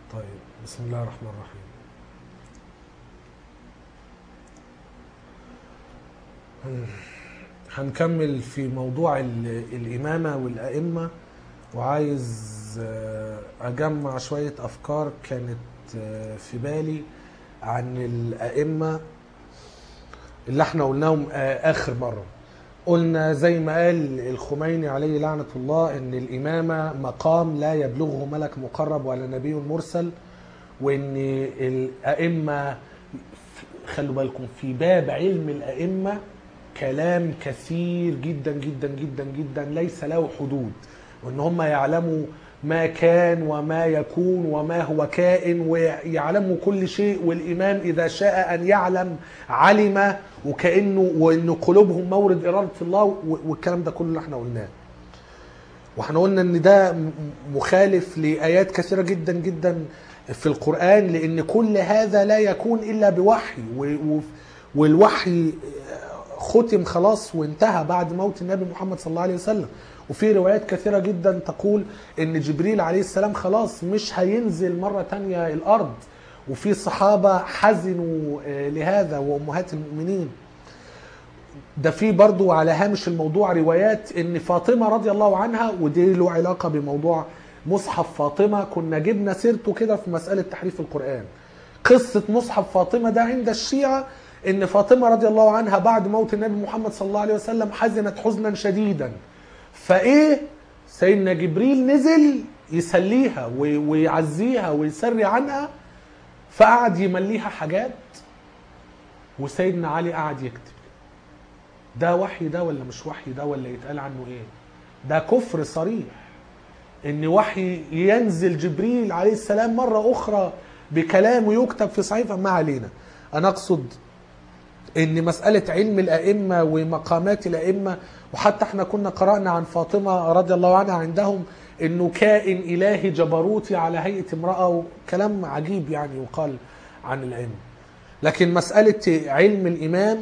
طيب بسم الله الرحمن الرحيم مم. هنكمل في موضوع ال- الإمامة والأئمة وعايز آه، أجمع شوية أفكار كانت آه، في بالي عن الأئمة اللي احنا قلناهم آه، آخر مرة قلنا زي ما قال الخميني عليه لعنة الله ان الإمامة مقام لا يبلغه ملك مقرب ولا نبي مرسل وان الأئمة خلوا بالكم في باب علم الأئمة كلام كثير جدا جدا جدا جدا ليس له حدود وان هم يعلموا ما كان وما يكون وما هو كائن ويعلموا كل شيء والامام اذا شاء ان يعلم علم وكانه وان قلوبهم مورد اراده الله و- والكلام ده كله اللي احنا قلناه واحنا قلنا ان ده م- مخالف لايات كثيره جدا جدا في القران لان كل هذا لا يكون الا بوحي و- و- والوحي ختم خلاص وانتهى بعد موت النبي محمد صلى الله عليه وسلم وفي روايات كثيرة جدا تقول ان جبريل عليه السلام خلاص مش هينزل مرة تانية الارض وفي صحابة حزنوا آه، لهذا وامهات المؤمنين ده في برضو على هامش الموضوع روايات ان فاطمة رضي الله عنها ودي له علاقة بموضوع مصحف فاطمة كنا جبنا سيرته كده في مسألة تحريف القرآن قصة مصحف فاطمة ده عند الشيعة ان فاطمة رضي الله عنها بعد موت النبي محمد صلى الله عليه وسلم حزنت حزنا شديدا فايه سيدنا جبريل نزل يسليها وي- ويعزيها ويسري عنها فقعد يمليها حاجات وسيدنا علي قعد يكتب ده وحي ده ولا مش وحي ده ولا يتقال عنه ايه ده كفر صريح ان وحي ينزل جبريل عليه السلام مرة اخرى بكلام يكتب في صحيفة ما علينا انا اقصد ان مسألة علم الائمة ومقامات الائمة وحتى احنا كنا قرأنا عن فاطمة رضي الله عنها عندهم انه كائن الهي جبروتي على هيئة امرأة وكلام عجيب يعني يقال عن الائمة لكن مسألة علم الامام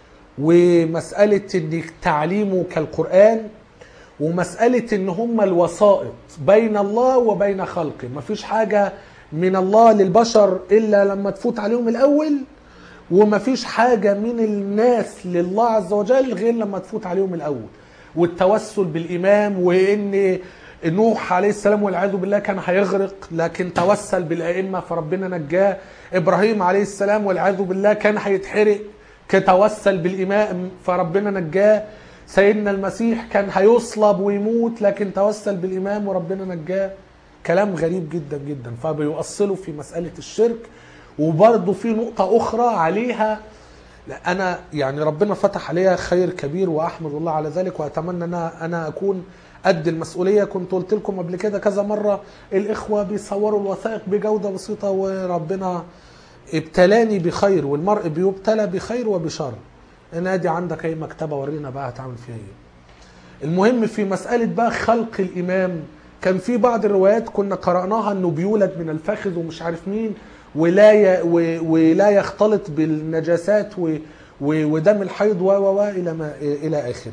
ومسألة ان تعليمه كالقرآن ومسألة ان هم الوسائط بين الله وبين خلقه مفيش حاجة من الله للبشر الا لما تفوت عليهم الاول ومفيش حاجة من الناس لله عز وجل غير لما تفوت عليهم الاول والتوسل بالامام وان نوح عليه السلام والعياذ بالله كان هيغرق لكن توسل بالائمه فربنا نجاه ابراهيم عليه السلام والعياذ بالله كان هيتحرق كتوسل بالامام فربنا نجاه سيدنا المسيح كان هيصلب ويموت لكن توسل بالامام وربنا نجاه كلام غريب جدا جدا فبيؤصلوا في مساله الشرك وبرضه في نقطه اخرى عليها لا، انا يعني ربنا فتح عليها خير كبير واحمد الله على ذلك واتمنى ان انا أنا اكون قد المسؤوليه كنت قلت لكم قبل كده كذا مره الاخوه بيصوروا الوثائق بجوده بسيطه وربنا ابتلاني بخير والمرء بيبتلى بخير وبشر انا ادي عندك اي مكتبه ورينا بقى هتعمل فيها ايه المهم في مساله بقى خلق الامام كان في بعض الروايات كنا قراناها انه بيولد من الفخذ ومش عارف مين ولا ي... و... ولا يختلط بالنجاسات و... و... ودم الحيض و و و الى ما الى اخره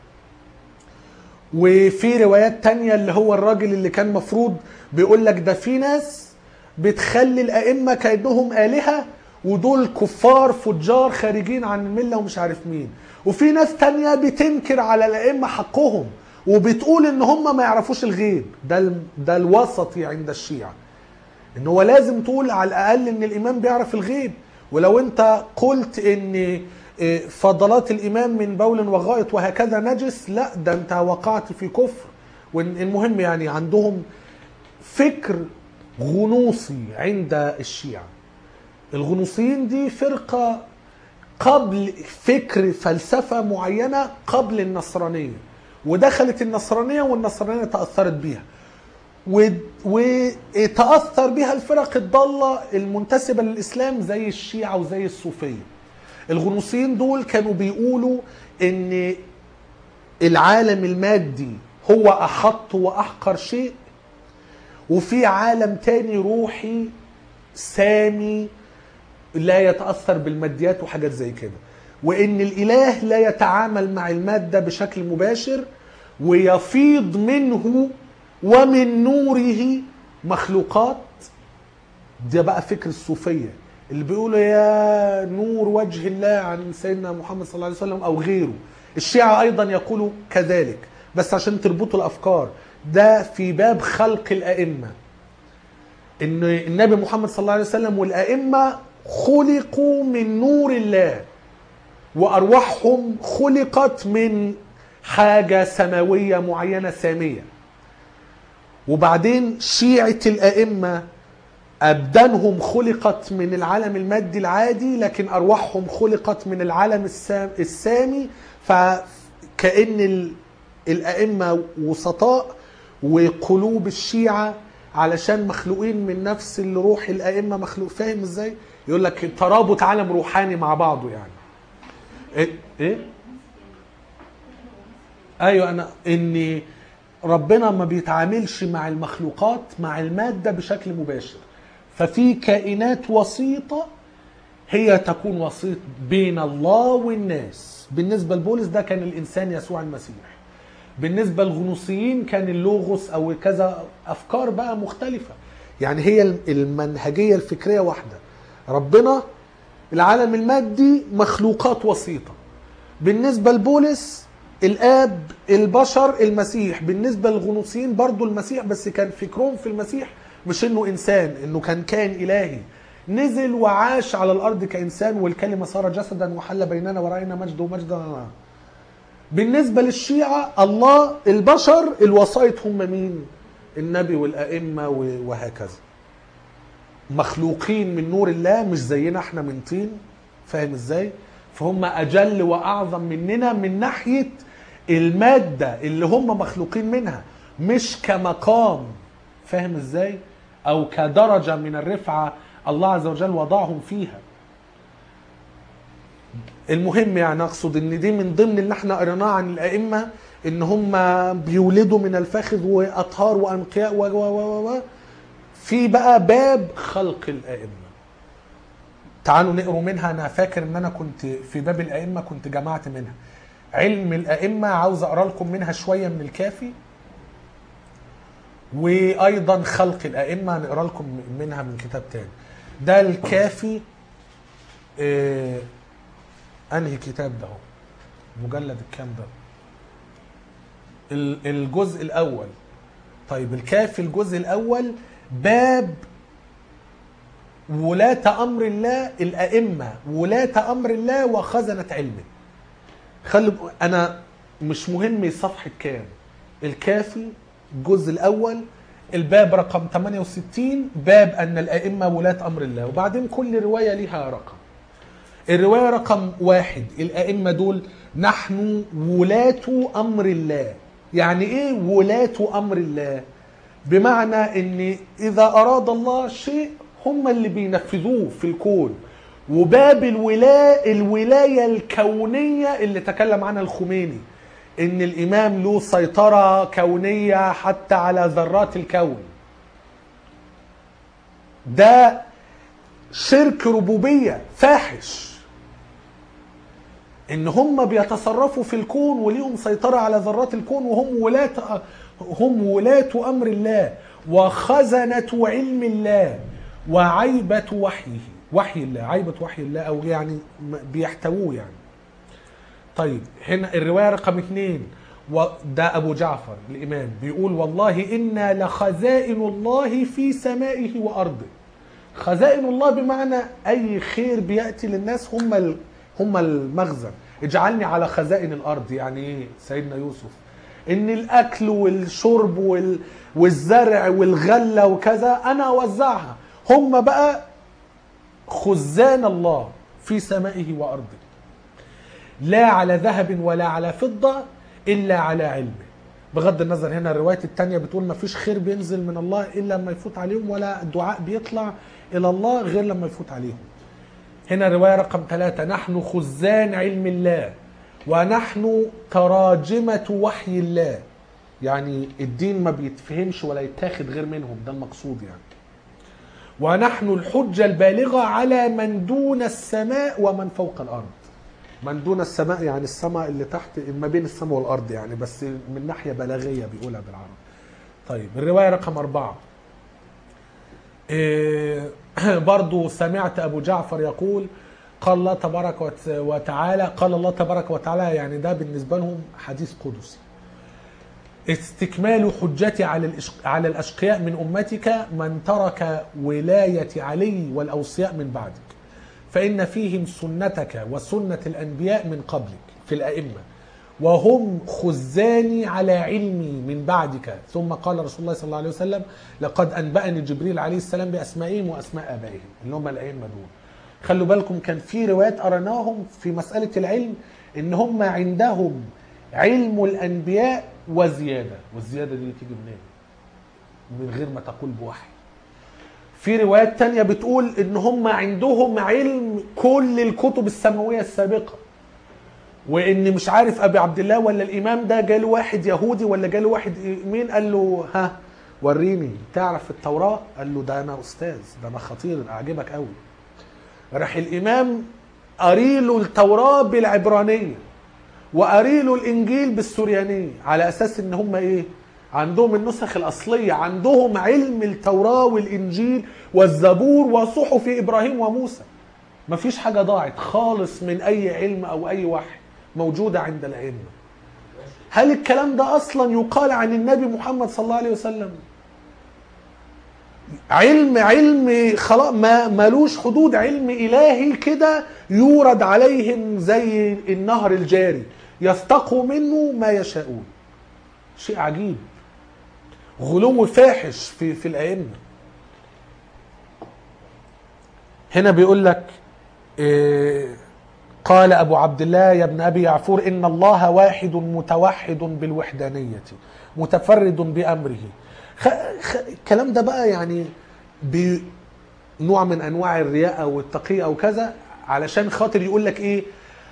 وفي روايات تانية اللي هو الراجل اللي كان مفروض بيقول لك ده في ناس بتخلي الائمه كانهم الهه ودول كفار فجار خارجين عن المله ومش عارف مين وفي ناس تانية بتنكر على الائمه حقهم وبتقول ان هم ما يعرفوش الغيب ده ال- ده الوسطي عند الشيعه ان هو لازم تقول على الاقل ان الامام بيعرف الغيب ولو انت قلت ان إيه، فضلات الامام من بول وغائط وهكذا نجس لا ده انت وقعت في كفر والمهم يعني عندهم فكر غنوصي عند الشيعة الغنوصيين دي فرقة قبل فكر فلسفة معينة قبل النصرانية ودخلت النصرانية والنصرانية تأثرت بيها و- وتأثر بها الفرق الضالة المنتسبة للإسلام زي الشيعة وزي الصوفية الغنوصيين دول كانوا بيقولوا ان العالم المادي هو احط واحقر شيء وفي عالم تاني روحي سامي لا يتاثر بالماديات وحاجات زي كده وان الاله لا يتعامل مع الماده بشكل مباشر ويفيض منه ومن نوره مخلوقات ده بقى فكر الصوفيه اللي بيقولوا يا نور وجه الله عن سيدنا محمد صلى الله عليه وسلم او غيره الشيعة ايضا يقولوا كذلك بس عشان تربطوا الافكار ده في باب خلق الائمه ان النبي محمد صلى الله عليه وسلم والائمه خلقوا من نور الله وارواحهم خلقت من حاجه سماويه معينه ساميه وبعدين شيعه الائمه ابدانهم خلقت من العالم المادي العادي لكن ارواحهم خلقت من العالم السام السامي فكأن ال- الائمه وسطاء وقلوب الشيعه علشان مخلوقين من نفس الروح الائمه مخلوق فاهم ازاي يقول لك ترابط عالم روحاني مع بعضه يعني ايه ايه ايوه انا ان ربنا ما بيتعاملش مع المخلوقات مع الماده بشكل مباشر ففي كائنات وسيطه هي تكون وسيط بين الله والناس بالنسبه لبولس ده كان الانسان يسوع المسيح بالنسبه للغنوصيين كان اللوغوس او كذا افكار بقى مختلفه يعني هي المنهجيه الفكريه واحده ربنا العالم المادي مخلوقات وسيطه بالنسبه لبولس الاب البشر المسيح بالنسبه للغنوصيين برضو المسيح بس كان فكرهم في المسيح مش انه انسان انه كان كائن الهي نزل وعاش على الارض كانسان والكلمه صار جسدا وحل بيننا وراينا مجده مجدا بالنسبه للشيعه الله البشر الوسائط هم مين النبي والائمه وهكذا مخلوقين من نور الله مش زينا احنا من طين فاهم ازاي فهم اجل واعظم مننا من ناحيه الماده اللي هم مخلوقين منها مش كمقام فاهم ازاي او كدرجه من الرفعه الله عز وجل وضعهم فيها المهم يعني اقصد ان دي من ضمن اللي احنا قريناه عن الائمه ان هم بيولدوا من الفخذ واطهار وانقياء و و و و في بقى باب خلق الائمه تعالوا نقروا منها انا فاكر ان انا كنت في باب الائمه كنت جمعت منها علم الائمه عاوز اقرا لكم منها شويه من الكافي وايضا خلق الائمه هنقرا لكم منها من كتاب تاني ده الكافي اه انهي كتاب ده هو مجلد الكام ده الجزء الاول طيب الكافي الجزء الاول باب ولاة أمر الله الأئمة ولاة أمر الله وخزنة علمه خلي أنا مش مهم صفحة كام الكافي الجزء الأول الباب رقم 68 باب أن الأئمة ولاة أمر الله وبعدين كل رواية ليها رقم الرواية رقم واحد الأئمة دول نحن ولاة أمر الله يعني إيه ولاة أمر الله بمعنى ان اذا اراد الله شيء هم اللي بينفذوه في الكون وباب الولاية الولاية الكونية اللي تكلم عنها الخميني ان الامام له سيطرة كونية حتى على ذرات الكون ده شرك ربوبية فاحش ان هم بيتصرفوا في الكون وليهم سيطرة على ذرات الكون وهم ولاة هم ولاة أمر الله وخزنة علم الله وعيبة وحيه وحي الله عيبة وحي الله أو يعني بيحتووه يعني طيب هنا الرواية رقم اثنين وده أبو جعفر الإمام بيقول والله إنا لخزائن الله في سمائه وأرضه خزائن الله بمعنى أي خير بيأتي للناس هم هم المخزن اجعلني على خزائن الأرض يعني إيه سيدنا يوسف ان الاكل والشرب وال... والزرع والغله وكذا انا اوزعها هم بقى خزان الله في سمائه وارضه لا على ذهب ولا على فضه الا على علمه بغض النظر هنا الروايه الثانيه بتقول ما فيش خير بينزل من الله الا لما يفوت عليهم ولا دعاء بيطلع الى الله غير لما يفوت عليهم هنا الروايه رقم ثلاثة نحن خزان علم الله ونحن تراجمة وحي الله يعني الدين ما بيتفهمش ولا يتاخد غير منهم ده المقصود يعني ونحن الحجة البالغة على من دون السماء ومن فوق الأرض من دون السماء يعني السماء اللي تحت ما بين السماء والأرض يعني بس من ناحية بلاغية بيقولها بالعربي طيب الرواية رقم أربعة إيه برضو سمعت ابو جعفر يقول قال الله تبارك وت- وتعالى قال الله تبارك وتعالى يعني ده بالنسبه لهم حديث قدسي استكمال حجتي على الإش- على الاشقياء من امتك من ترك ولايه علي والاوصياء من بعدك فان فيهم سنتك وسنه الانبياء من قبلك في الائمه وهم خزاني على علمي من بعدك ثم قال رسول الله صلى الله عليه وسلم لقد انبأني جبريل عليه السلام باسمائهم واسماء ابائهم اللي هم الائمه دول خلوا بالكم كان في روايات قرناهم في مساله العلم ان هم عندهم علم الانبياء وزياده والزياده دي تيجي منين من غير ما تقول بوحي في روايات تانية بتقول ان هم عندهم علم كل الكتب السماويه السابقه وان مش عارف ابي عبد الله ولا الامام ده جاله واحد يهودي ولا جاله واحد مين قال له ها وريني تعرف التوراه قال له ده انا استاذ ده انا خطير اعجبك قوي راح الامام قاري له التوراه بالعبرانيه وقاري له الانجيل بالسوريانيه على اساس ان هم ايه عندهم النسخ الاصليه عندهم علم التوراه والانجيل والزبور وصحف ابراهيم وموسى مفيش حاجه ضاعت خالص من اي علم او اي وحي موجوده عند الائمه هل الكلام ده اصلا يقال عن النبي محمد صلى الله عليه وسلم علم علم خلاص ما ملوش حدود علم الهي كده يورد عليهم زي النهر الجاري يستقوا منه ما يشاءون شيء عجيب غلو فاحش في في الائمه هنا بيقول لك إيه قال أبو عبد الله يا ابن أبي يعفور إن الله واحد متوحد بالوحدانية متفرد بأمره خ... خ... الكلام ده بقى يعني بنوع من أنواع الرياء أو التقية أو كذا علشان خاطر يقول لك إيه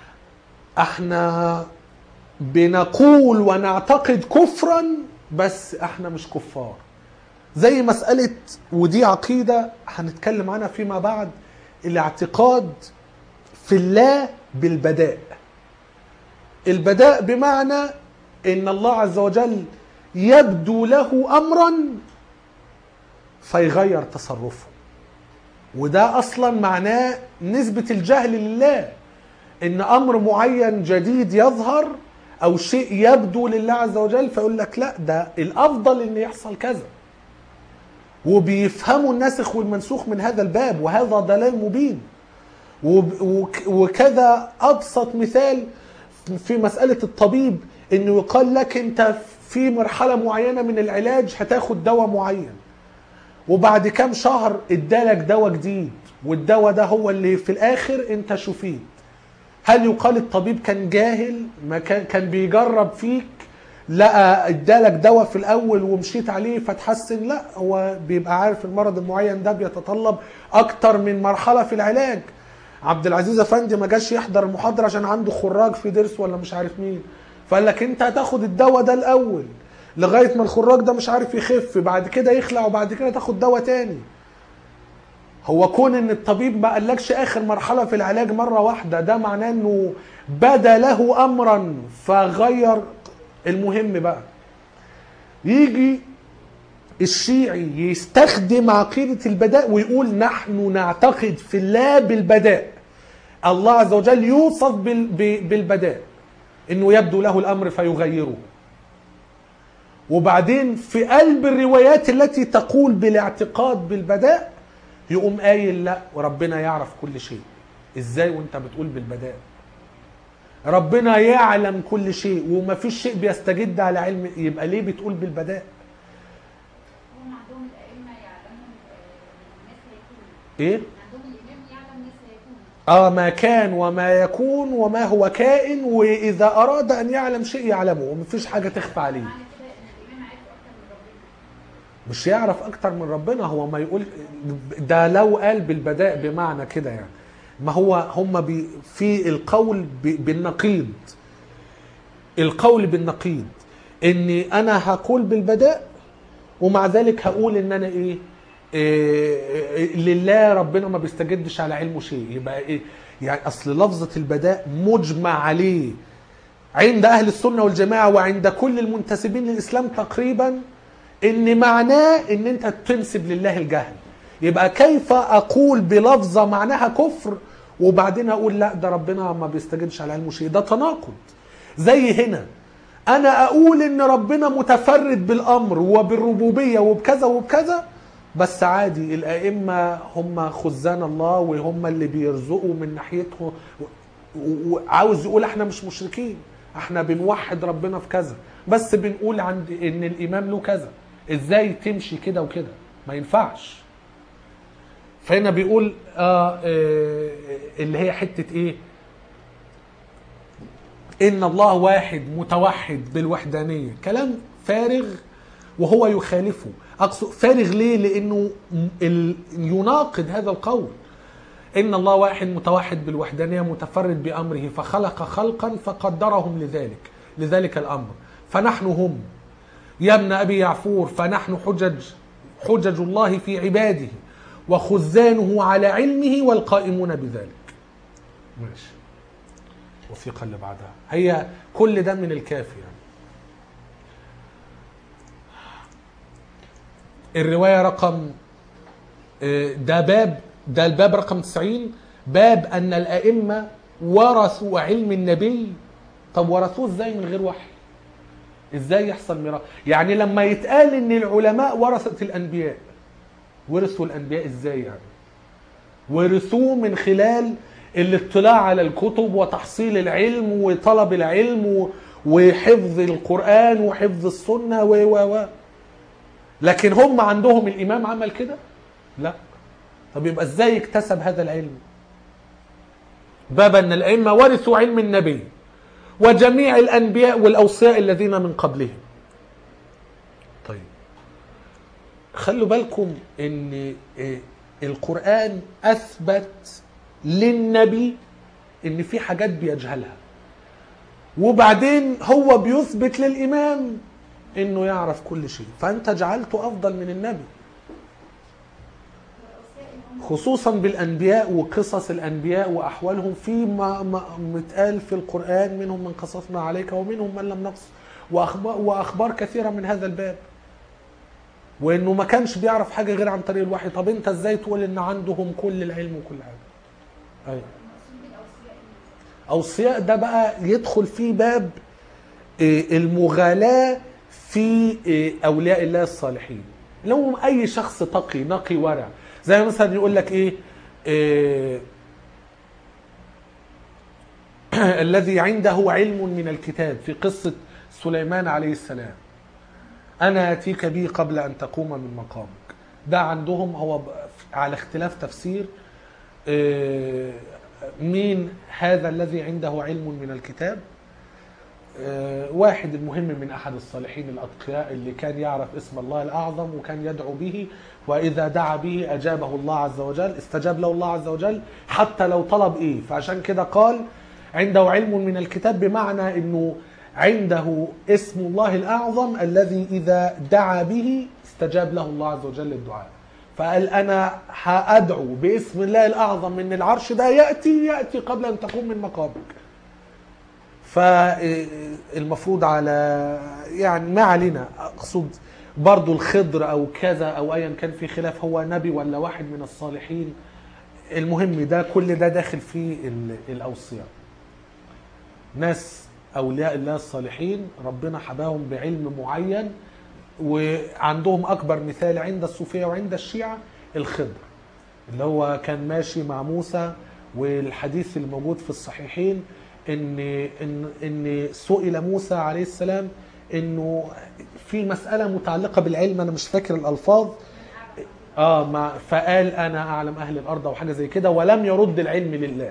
احنا بنقول ونعتقد كفرا بس احنا مش كفار زي مسألة ودي عقيدة هنتكلم عنها فيما بعد الاعتقاد في الله بالبداء البداء بمعنى ان الله عز وجل يبدو له امرا فيغير تصرفه وده اصلا معناه نسبة الجهل لله ان امر معين جديد يظهر او شيء يبدو لله عز وجل فيقول لك لا ده الافضل ان يحصل كذا وبيفهموا الناسخ والمنسوخ من هذا الباب وهذا ضلال مبين وب- وك- وكذا ابسط مثال في مساله الطبيب انه يقال لك انت في مرحله معينه من العلاج هتاخد دواء معين وبعد كام شهر ادالك دواء جديد والدواء ده هو اللي في الاخر انت شفيت هل يقال الطبيب كان جاهل ما كان كان بيجرب فيك لقى ادالك دواء في الاول ومشيت عليه فتحسن لا هو بيبقى عارف المرض المعين ده بيتطلب اكتر من مرحله في العلاج عبد العزيز افندي ما جاش يحضر المحاضره عشان عنده خراج في ضرس ولا مش عارف مين فقال لك انت هتاخد الدواء ده الاول لغايه ما الخراج ده مش عارف يخف بعد كده يخلع وبعد كده تاخد دواء تاني هو كون ان الطبيب ما قالكش اخر مرحله في العلاج مره واحده ده معناه انه بدا له امرا فغير المهم بقى يجي الشيعي يستخدم عقيدة البداء ويقول نحن نعتقد في الله بالبداء الله عز وجل يوصف بال- ب- بالبداء انه يبدو له الامر فيغيره وبعدين في قلب الروايات التي تقول بالاعتقاد بالبداء يقوم قايل لا وربنا يعرف كل شيء ازاي وانت بتقول بالبداء ربنا يعلم كل شيء ومفيش شيء بيستجد على علم يبقى ليه بتقول بالبداء هم عندهم الأئمة يعلمون آه، الناس هيكون ايه عندهم الإمام يعلم الناس هيكون اه ما كان وما يكون وما هو كائن واذا اراد ان يعلم شيء يعلمه ومفيش حاجه تخفى عليه معنى كده إن الإمام عارف أكتر من ربنا مش يعرف اكتر من ربنا هو ما يقول ده لو قال بالبداء بمعنى كده يعني ما هو هم بي في القول ب- بالنقيض القول بالنقيض اني انا هقول بالبداء ومع ذلك هقول ان انا ايه, إيه لله ربنا ما بيستجدش على علمه شيء يبقى ايه يعني اصل لفظه البداء مجمع عليه عند اهل السنه والجماعه وعند كل المنتسبين للاسلام تقريبا ان معناه ان انت تنسب لله الجهل يبقى كيف اقول بلفظه معناها كفر وبعدين اقول لا ده ربنا ما بيستجيبش على علمه شيء ده تناقض زي هنا انا اقول ان ربنا متفرد بالامر وبالربوبيه وبكذا وبكذا بس عادي الائمه هم خزان الله وهم اللي بيرزقوا من ناحيته و- وعاوز يقول احنا مش مشركين احنا بنوحد ربنا في كذا بس بنقول عند ان الامام له كذا ازاي تمشي كده وكده ما ينفعش فهنا بيقول آه آه اللي هي حته ايه ان الله واحد متوحد بالوحدانيه كلام فارغ وهو يخالفه اقصد فارغ ليه لانه ال- يناقض هذا القول ان الله واحد متوحد بالوحدانيه متفرد بامره فخلق خلقا فقدرهم لذلك لذلك الامر فنحن هم يا ابن ابي يعفور فنحن حجج حجج الله في عباده وخزانه على علمه والقائمون بذلك ماشي الوثيقه اللي بعدها هي كل ده من الكافي يعني الروايه رقم آه، ده باب ده الباب رقم 90 باب ان الائمه ورثوا علم النبي طب ورثوه ازاي من غير وحي ازاي يحصل ميراث يعني لما يتقال ان العلماء ورثه الانبياء ورثوا الانبياء ازاي يعني ورثوه من خلال الاطلاع على الكتب وتحصيل العلم وطلب العلم و- وحفظ القرآن وحفظ السنة و و و لكن هم عندهم الإمام عمل كده؟ لا طب يبقى ازاي اكتسب هذا العلم؟ باب أن الأئمة ورثوا علم النبي وجميع الأنبياء والأوصياء الذين من قبلهم طيب خلوا بالكم ان إيه، القرآن اثبت للنبي ان في حاجات بيجهلها وبعدين هو بيثبت للامام انه يعرف كل شيء فانت جعلته افضل من النبي خصوصا بالانبياء وقصص الانبياء واحوالهم في ما ما متقال في القران منهم من قصصنا عليك ومنهم من لم نقص واخبار واخبار كثيره من هذا الباب وانه ما كانش بيعرف حاجه غير عن طريق الوحي طب انت ازاي تقول ان عندهم كل العلم وكل حاجه ايوه المقصود بالاوصياء إيه؟ اوصياء ده بقى يدخل فيه باب إيه، المغالاه في إيه، اولياء الله الصالحين لو اي شخص تقي نقي ورع زي مثلا يقول لك ايه, إيه الذي عنده علم من الكتاب في قصه سليمان عليه السلام انا اتيك به قبل ان تقوم من مقامك ده عندهم هو ب- على اختلاف تفسير آه، مين هذا الذي عنده علم من الكتاب آه، واحد المهم من احد الصالحين الاتقياء اللي كان يعرف اسم الله الاعظم وكان يدعو به واذا دعا به اجابه الله عز وجل استجاب له الله عز وجل حتى لو طلب ايه فعشان كده قال عنده علم من الكتاب بمعنى انه عنده اسم الله الاعظم الذي اذا دعا به استجاب له الله عز وجل الدعاء فقال انا هادعو باسم الله الاعظم من العرش ده ياتي ياتي قبل ان تقوم من مقامك فالمفروض على يعني ما علينا اقصد برضو الخضر او كذا او ايا كان في خلاف هو نبي ولا واحد من الصالحين المهم ده كل ده داخل في ال- الاوصياء ناس اولياء الله الصالحين ربنا حباهم بعلم معين وعندهم اكبر مثال عند الصوفيه وعند الشيعه الخضر اللي هو كان ماشي مع موسى والحديث اللي موجود في الصحيحين ان ان ان سئل موسى عليه السلام انه في مساله متعلقه بالعلم انا مش فاكر الالفاظ اه ما فقال انا اعلم اهل الارض او حاجه زي كده ولم يرد العلم لله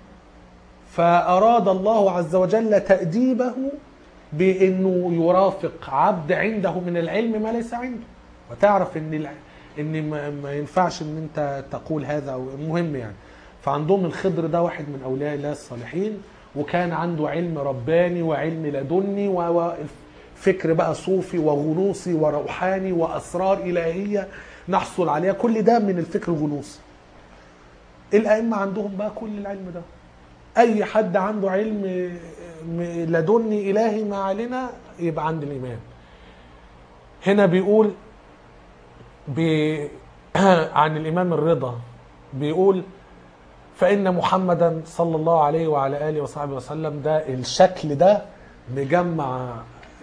فاراد الله عز وجل تاديبه بانه يرافق عبد عنده من العلم ما ليس عنده وتعرف ان الع... ان ما, ما ينفعش ان انت تقول هذا او المهم يعني فعندهم الخضر ده واحد من اولياء الله الصالحين وكان عنده علم رباني وعلم لدني وفكر بقى صوفي وغنوصي وروحاني واسرار الهيه نحصل عليها كل ده من الفكر الغنوصي الائمه عندهم بقى كل العلم ده اي حد عنده علم م- لدني الهي ما علينا يبقى عند الامام هنا بيقول ب عن الامام الرضا بيقول فان محمدا صلى الله عليه وعلى اله وصحبه وسلم ده الشكل ده مجمع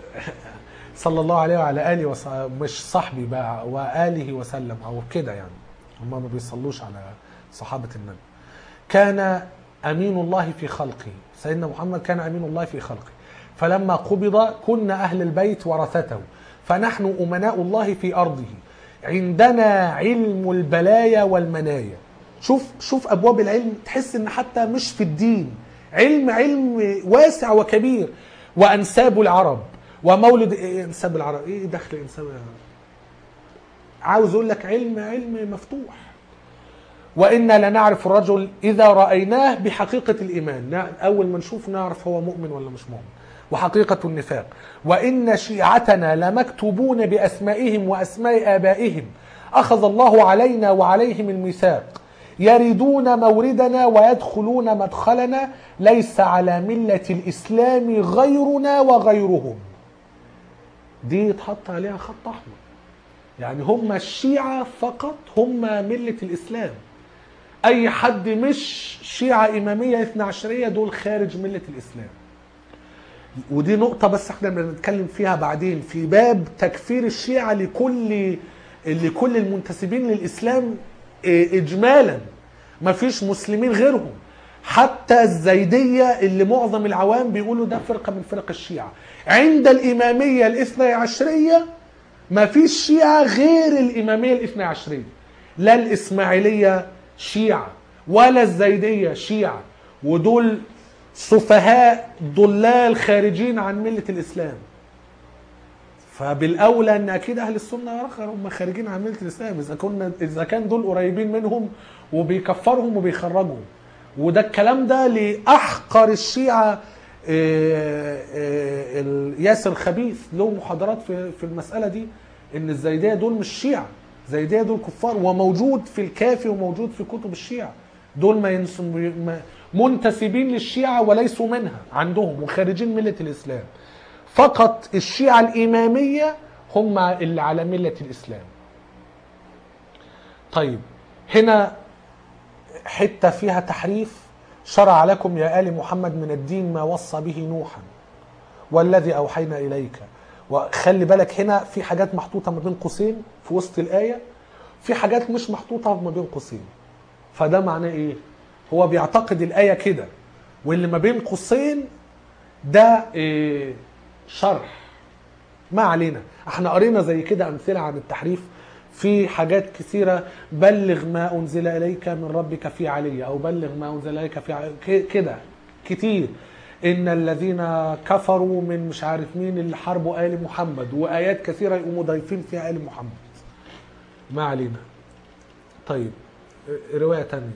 صلى الله عليه وعلى اله وصحبه مش صحبي بقى واله وسلم او كده يعني هم ما بيصلوش على صحابه النبي كان امين الله في خلقه سيدنا محمد كان امين الله في خلقه فلما قبض كنا اهل البيت ورثته فنحن امناء الله في ارضه عندنا علم البلايا والمنايا شوف شوف ابواب العلم تحس ان حتى مش في الدين علم علم واسع وكبير وانساب العرب ومولد إيه انساب العرب ايه دخل انساب العرب عاوز اقول لك علم علم مفتوح وإنا لنعرف الرجل إذا رأيناه بحقيقة الإيمان نع- أول ما نشوفه نعرف هو مؤمن ولا مش مؤمن وحقيقة النفاق وإن شيعتنا لمكتوبون بأسمائهم وأسماء آبائهم أخذ الله علينا وعليهم الميثاق يردون موردنا ويدخلون مدخلنا ليس على ملة الإسلام غيرنا وغيرهم دي يتحط عليها خط أحمر يعني هم الشيعة فقط هم ملة الإسلام أي حد مش شيعة إمامية اثنا عشرية دول خارج ملة الإسلام ودي نقطة بس احنا بنتكلم فيها بعدين في باب تكفير الشيعة لكل لكل المنتسبين للإسلام اه، إجمالا ما فيش مسلمين غيرهم حتى الزيدية اللي معظم العوام بيقولوا ده فرقة من فرق الشيعة عند الإمامية الاثنى عشرية ما فيش شيعة غير الإمامية الاثنى عشرية لا الإسماعيلية شيعة ولا الزيدية شيعة ودول سفهاء ضلال خارجين عن ملة الإسلام فبالاولى ان اكيد اهل السنه الاخر هم خارجين عن مله الاسلام اذا كنا اذا كان دول قريبين منهم وبيكفرهم وبيخرجهم وده الكلام ده لاحقر الشيعه آه، آه، ال- ياسر خبيث له محاضرات في في المساله دي ان الزيديه دول مش شيعه الزيديه دول كفار وموجود في الكافي وموجود في كتب الشيعه دول ما ينس- ما- منتسبين للشيعه وليسوا منها عندهم وخارجين مله الاسلام فقط الشيعة الإمامية هم اللي على ملة الإسلام طيب هنا حتة فيها تحريف شرع لكم يا آل محمد من الدين ما وصى به نوحا والذي أوحينا إليك وخلي بالك هنا في حاجات محطوطة ما بين قوسين في وسط الآية في حاجات مش محطوطة ما بين قوسين فده معناه إيه هو بيعتقد الآية كده واللي ما بين قوسين ده إيه شرح ما علينا احنا قرينا زي كده امثله عن التحريف في حاجات كثيرة بلغ ما أنزل إليك من ربك في علي أو بلغ ما أنزل إليك في علي ك- كده كتير إن الذين كفروا من مش عارف مين اللي حاربوا آل محمد وآيات كثيرة يقوموا ضايفين فيها آل محمد ما علينا طيب اه، رواية تانية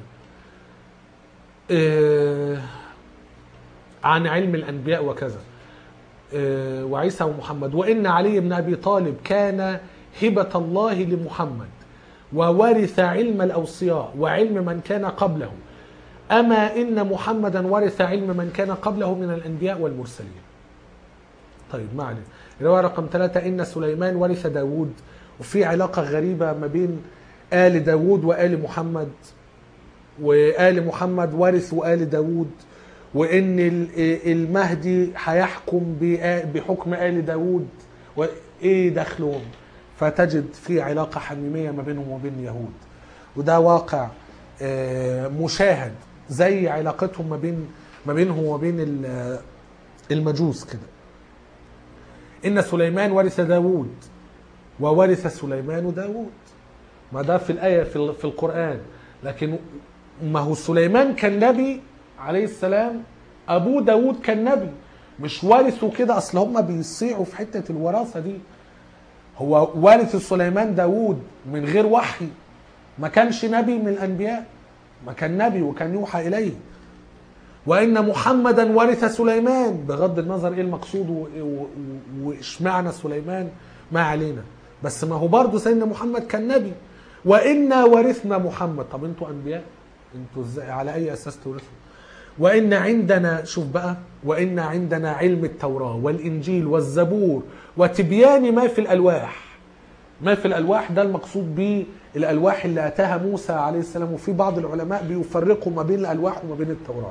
اه، عن علم الأنبياء وكذا آه، وعيسى ومحمد وإن علي بن أبي طالب كان هبة الله لمحمد وورث علم الأوصياء وعلم من كان قبله أما إن محمدا ورث علم من كان قبله من الأنبياء والمرسلين طيب ما علينا رواية رقم ثلاثة إن سليمان ورث داود وفي علاقة غريبة ما بين آل داود وآل محمد وآل محمد ورثوا آل داود وإن ال- المهدي هيحكم بآ- بحكم آل داود وإيه دخلهم فتجد في علاقة حميمية ما بينهم وبين اليهود وده واقع آه، مشاهد زي علاقتهم ما بين ما بينهم وبين ال- المجوس كده إن سليمان ورث داود وورث سليمان داود ما ده في الآية في ال- في القرآن لكن ما هو سليمان كان نبي عليه السلام أبوه داود كان نبي مش وارثه كده أصل هم بيصيعوا في حتة الوراثة دي هو وارث سليمان داود من غير وحي ما كانش نبي من الأنبياء ما كان نبي وكان يوحى إليه وإن محمدا ورث سليمان بغض النظر إيه المقصود و- و- وإشمعنى سليمان ما علينا بس ما هو برضه سيدنا محمد كان نبي وإنا ورثنا محمد طب أنتوا أنبياء أنتوا إزاي على أي أساس تورثوا وإن عندنا شوف بقى وإن عندنا علم التوراة والإنجيل والزبور وتبيان ما في الألواح ما في الالواح ده المقصود به الالواح اللي اتاها موسى عليه السلام وفي بعض العلماء بيفرقوا ما بين الالواح وما بين التوراه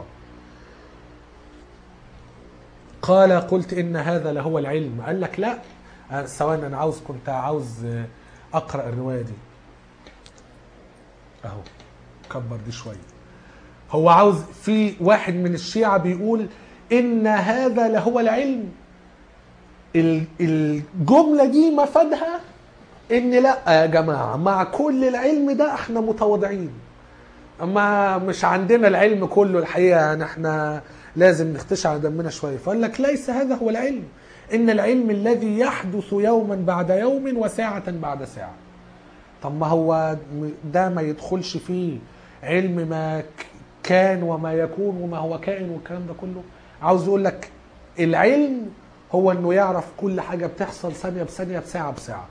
قال قلت ان هذا لهو العلم قال لك لا آه، ثواني انا عاوز كنت عاوز آه، اقرا الروايه دي اهو كبر دي شويه هو عاوز في واحد من الشيعة بيقول ان هذا لهو العلم ال- الجملة دي مفادها ان لا يا جماعة مع كل العلم ده احنا متواضعين اما مش عندنا العلم كله الحقيقة يعني احنا لازم نختشى على دمنا شوية فقال لك ليس هذا هو العلم ان العلم الذي يحدث يوما بعد يوم وساعة بعد ساعة طب ما هو ده ما يدخلش فيه علم ما ك- كان وما يكون وما هو كائن والكلام ده كله عاوز يقول لك العلم هو انه يعرف كل حاجه بتحصل ثانيه بثانيه بساعه بساعه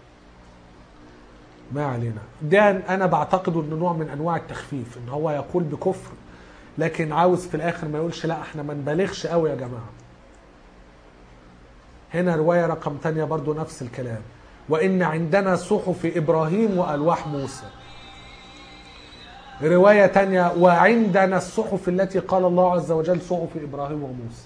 ما علينا ده انا بعتقد انه نوع من انواع التخفيف ان هو يقول بكفر لكن عاوز في الاخر ما يقولش لا احنا ما نبالغش قوي يا جماعه هنا روايه رقم تانية برضو نفس الكلام وان عندنا صحف ابراهيم والواح موسى رواية تانية وعندنا الصحف التي قال الله عز وجل صحف إبراهيم وموسى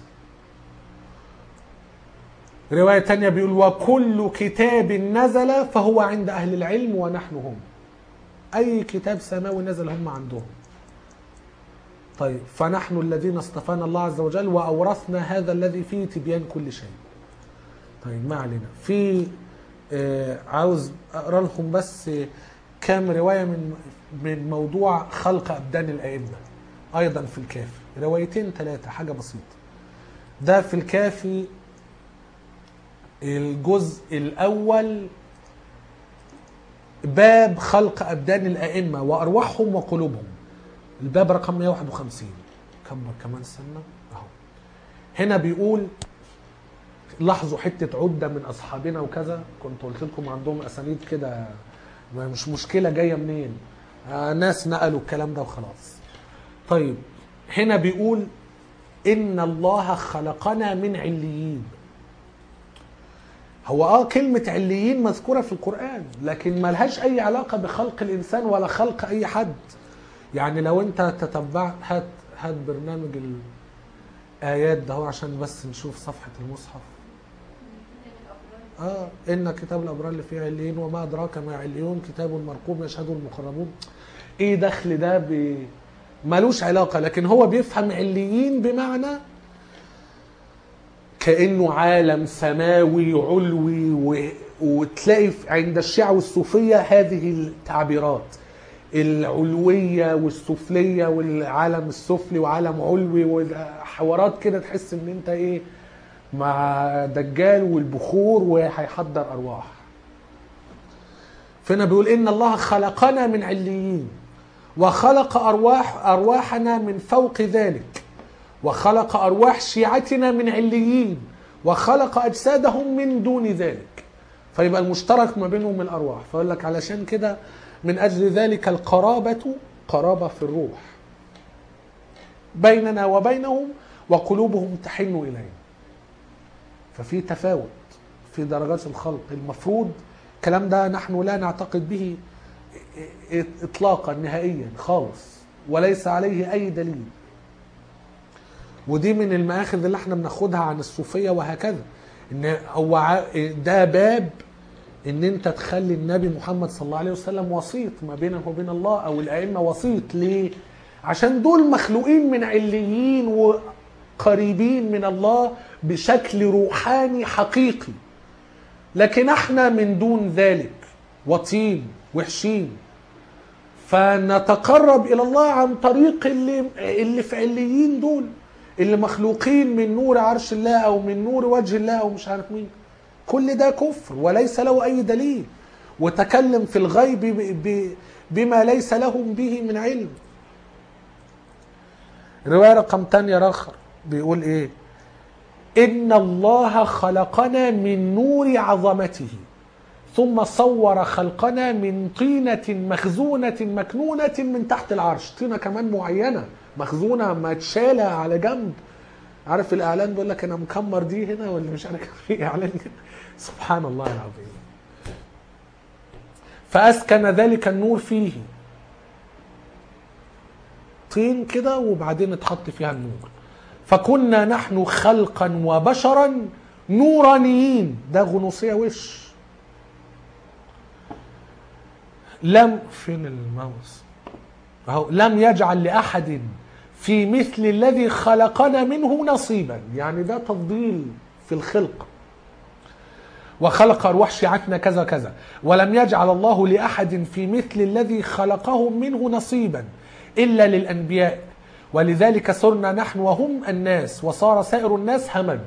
رواية تانية بيقول وكل كتاب نزل فهو عند أهل العلم ونحن هم أي كتاب سماوي نزل هم عندهم طيب فنحن الذين اصطفانا الله عز وجل وأورثنا هذا الذي فيه تبيان كل شيء طيب ما علينا في آه، عاوز أقرأ لكم بس آه، كام رواية من من موضوع خلق أبدان الأئمة أيضا في الكافي روايتين ثلاثة حاجة بسيطة ده في الكافي الجزء الأول باب خلق أبدان الأئمة وأرواحهم وقلوبهم الباب رقم 151 كبر كمان سنة أهو هنا بيقول لاحظوا حتة عدة من أصحابنا وكذا كنت قلت لكم عندهم أسانيد كده ما مش مشكلة جاية منين آه ناس نقلوا الكلام ده وخلاص طيب هنا بيقول إن الله خلقنا من عليين هو اه كلمة عليين مذكورة في القرآن لكن ملهاش أي علاقة بخلق الإنسان ولا خلق أي حد يعني لو أنت تتبعت هات هات برنامج الآيات ده هو عشان بس نشوف صفحة المصحف اه ان كتاب الابرار اللي فيه عليين وما ادراك ما عليون كتاب مرقوم يشهده المقربون ايه دخل ده ب ملوش علاقه لكن هو بيفهم عليين بمعنى كانه عالم سماوي علوي و... وتلاقي في- عند الشيعة والصوفية هذه التعبيرات العلوية والسفلية والعالم السفلي وعالم علوي وحوارات كده تحس ان انت ايه مع دجال والبخور وهيحضر ارواح فهنا بيقول ان الله خلقنا من عليين وخلق ارواح ارواحنا من فوق ذلك وخلق ارواح شيعتنا من عليين وخلق اجسادهم من دون ذلك فيبقى المشترك ما بينهم الارواح فيقول لك علشان كده من اجل ذلك القرابه قرابه في الروح بيننا وبينهم وقلوبهم تحن الينا ففي تفاوت في درجات الخلق المفروض الكلام ده نحن لا نعتقد به اطلاقا نهائيا خالص وليس عليه اي دليل ودي من المآخذ اللي احنا بناخدها عن الصوفيه وهكذا ان هو ع- ده باب ان انت تخلي النبي محمد صلى الله عليه وسلم وسيط ما بينك وبين الله او الائمه وسيط ليه؟ عشان دول مخلوقين من عليين وقريبين من الله بشكل روحاني حقيقي لكن احنا من دون ذلك وطين وحشين فنتقرب الى الله عن طريق اللي اللي في عليين دول اللي مخلوقين من نور عرش الله او من نور وجه الله او مش عارف مين كل ده كفر وليس له اي دليل وتكلم في الغيب ب- ب- بما ليس لهم به من علم رواية رقم تانية رخر بيقول ايه ان الله خلقنا من نور عظمته ثم صور خلقنا من طينة مخزونة مكنونة من تحت العرش طينة كمان معينة مخزونة متشالة على جنب عارف الاعلان بيقول لك انا مكمر دي هنا ولا مش عارف في اعلان كده سبحان الله العظيم فأسكن ذلك النور فيه طين كده وبعدين اتحط فيها النور فكنا نحن خلقا وبشرا نورانيين ده غنوصية وش لم فين الماوس اهو لم يجعل لأحد في مثل الذي خلقنا منه نصيبا يعني ده تفضيل في الخلق وخلق أرواح شيعتنا كذا كذا ولم يجعل الله لأحد في مثل الذي خلقهم منه نصيبا إلا للأنبياء ولذلك صرنا نحن وهم الناس وصار سائر الناس همج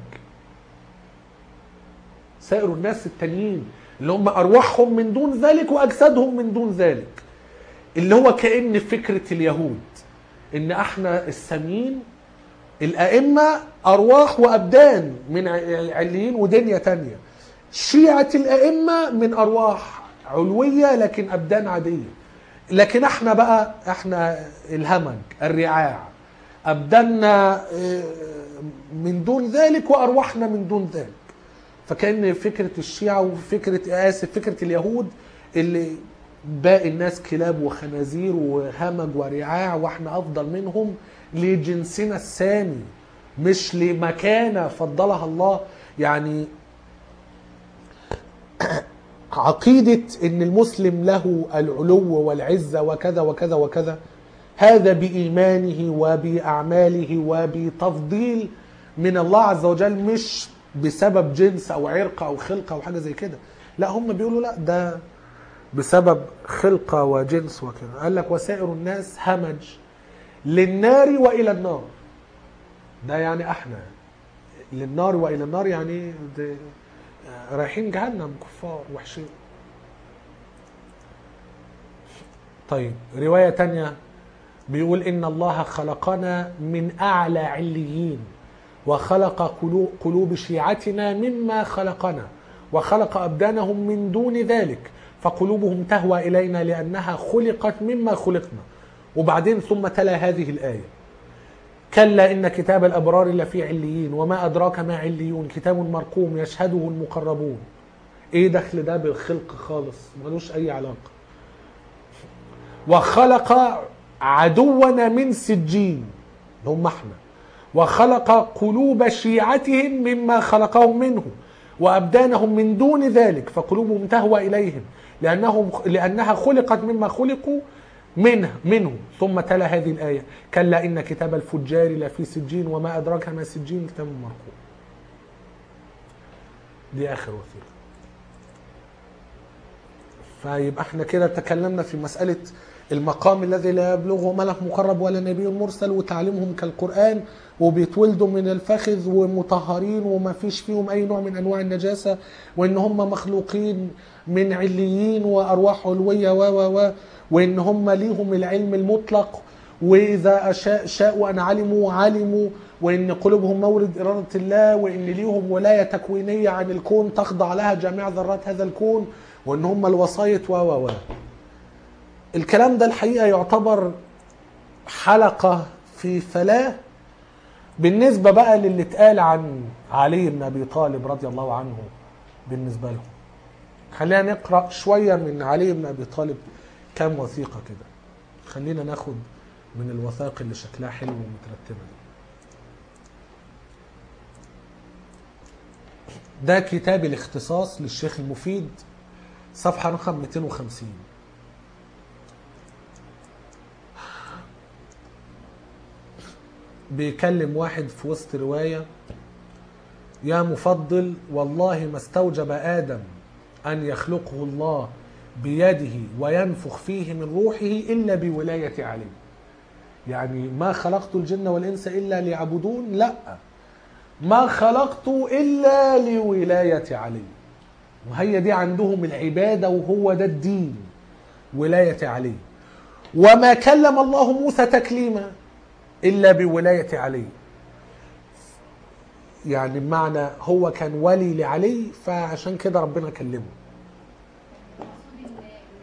سائر الناس التانيين اللي هم أرواحهم من دون ذلك وأجسادهم من دون ذلك اللي هو كأن فكرة اليهود إن احنا الساميين الأئمة أرواح وأبدان من عليين ودنيا تانية شيعة الأئمة من أرواح علوية لكن أبدان عادية لكن احنا بقى احنا الهمج الرعاع أبداننا اه، من دون ذلك وأرواحنا من دون ذلك فكان فكرة الشيعة وفكرة آسف فكرة اليهود اللي باقي الناس كلاب وخنازير وهمج ورعاع واحنا أفضل منهم لجنسنا السامي مش لمكانة فضلها الله يعني عقيدة ان المسلم له العلو والعزة وكذا وكذا وكذا هذا بإيمانه وبأعماله وبتفضيل من الله عز وجل مش بسبب جنس أو عرق أو خلقة أو حاجة زي كده لا هم بيقولوا لا ده بسبب خلقة وجنس وكذا قال لك وسائر الناس همج للنار وإلى النار ده يعني احنا للنار وإلى النار يعني ده رايحين جهنم كفار وحشين طيب رواية تانية بيقول إن الله خلقنا من أعلى عليين وخلق قلو- قلوب شيعتنا مما خلقنا وخلق أبدانهم من دون ذلك فقلوبهم تهوى إلينا لأنها خلقت مما خلقنا وبعدين ثم تلا هذه الآية كلا إن كتاب الأبرار لفي عليين وما أدراك ما عليون كتاب مرقوم يشهده المقربون إيه دخل ده بالخلق خالص ملوش أي علاقة وخلق عدونا من سجين اللي هم احنا وخلق قلوب شيعتهم مما خلقهم منه وأبدانهم من دون ذلك فقلوبهم تهوى إليهم لأنهم لأنها خلقت مما خلقوا منه منه ثم تلا هذه الآية كلا إن كتاب الفجار لفي سجين وما أدراك ما سجين كتاب مرقوم دي آخر وثيقة فيبقى احنا كده تكلمنا في مسألة المقام الذي لا يبلغه ملك مقرب ولا نبي مرسل وتعليمهم كالقرآن وبيتولدوا من الفخذ ومطهرين وما فيش فيهم أي نوع من أنواع النجاسة وإن هم مخلوقين من عليين وأرواح علوية و و و وإن هم ليهم العلم المطلق وإذا أشاء شاءوا أن علموا علموا وإن قلوبهم مورد إرادة الله وإن ليهم ولاية تكوينية عن الكون تخضع لها جميع ذرات هذا الكون وإن هم الوسائط و و و الكلام ده الحقيقة يعتبر حلقة في فلاة بالنسبة بقى للي اتقال عن علي بن أبي طالب رضي الله عنه بالنسبة لهم خلينا نقرأ شوية من علي بن أبي طالب كام وثيقة كده خلينا ناخد من الوثائق اللي شكلها حلو ومترتبة دي. ده كتاب الاختصاص للشيخ المفيد صفحة رقم 250 بيكلم واحد في وسط رواية يا مفضل والله ما استوجب آدم أن يخلقه الله بيده وينفخ فيه من روحه إلا بولاية علي يعني ما خلقت الجن والإنس إلا ليعبدون لا ما خلقت إلا لولاية علي وهي دي عندهم العبادة وهو ده الدين ولاية علي وما كلم الله موسى تكليما إلا بولاية علي يعني بمعنى هو كان ولي لعلي فعشان كده ربنا كلمه المقصود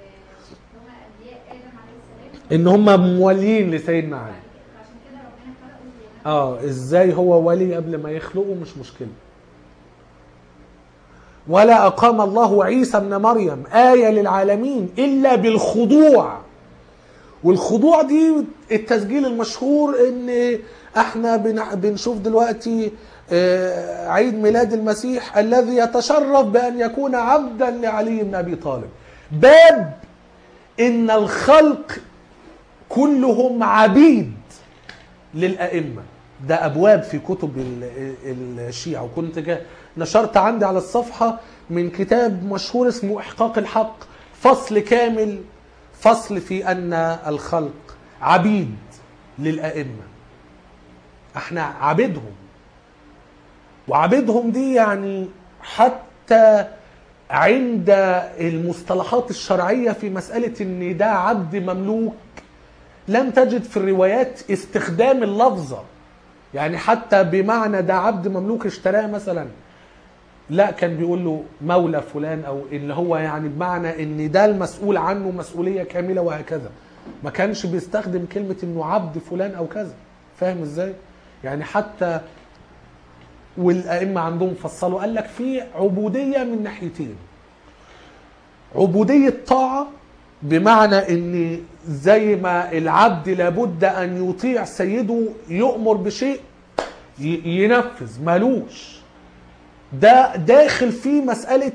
ان ان هم انبياء ادم عليه السلام ان هم مولين لسيدنا علي عشان كده ربنا خلقه اه ازاي هو ولي قبل ما يخلقه مش مشكله ولا أقام الله عيسى ابن مريم آية للعالمين إلا بالخضوع والخضوع دي التسجيل المشهور ان احنا بن- بنشوف دلوقتي آه، عيد ميلاد المسيح الذي يتشرف بان يكون عبدا لعلي بن ابي طالب باب ان الخلق كلهم عبيد للائمه ده ابواب في كتب ال- الشيعه وكنت جا- نشرت عندي على الصفحه من كتاب مشهور اسمه احقاق الحق فصل كامل فصل في ان الخلق عبيد للائمه احنا عبيدهم وعبيدهم دي يعني حتى عند المصطلحات الشرعيه في مساله ان ده عبد مملوك لم تجد في الروايات استخدام اللفظه يعني حتى بمعنى ده عبد مملوك اشتراه مثلا لا كان بيقول له مولى فلان او اللي هو يعني بمعنى ان ده المسؤول عنه مسؤوليه كامله وهكذا ما كانش بيستخدم كلمه انه عبد فلان او كذا فاهم ازاي يعني حتى والائمه عندهم فصلوا قال لك في عبوديه من ناحيتين عبوديه طاعه بمعنى ان زي ما العبد لابد ان يطيع سيده يؤمر بشيء ي- ينفذ مالوش ده داخل في مسألة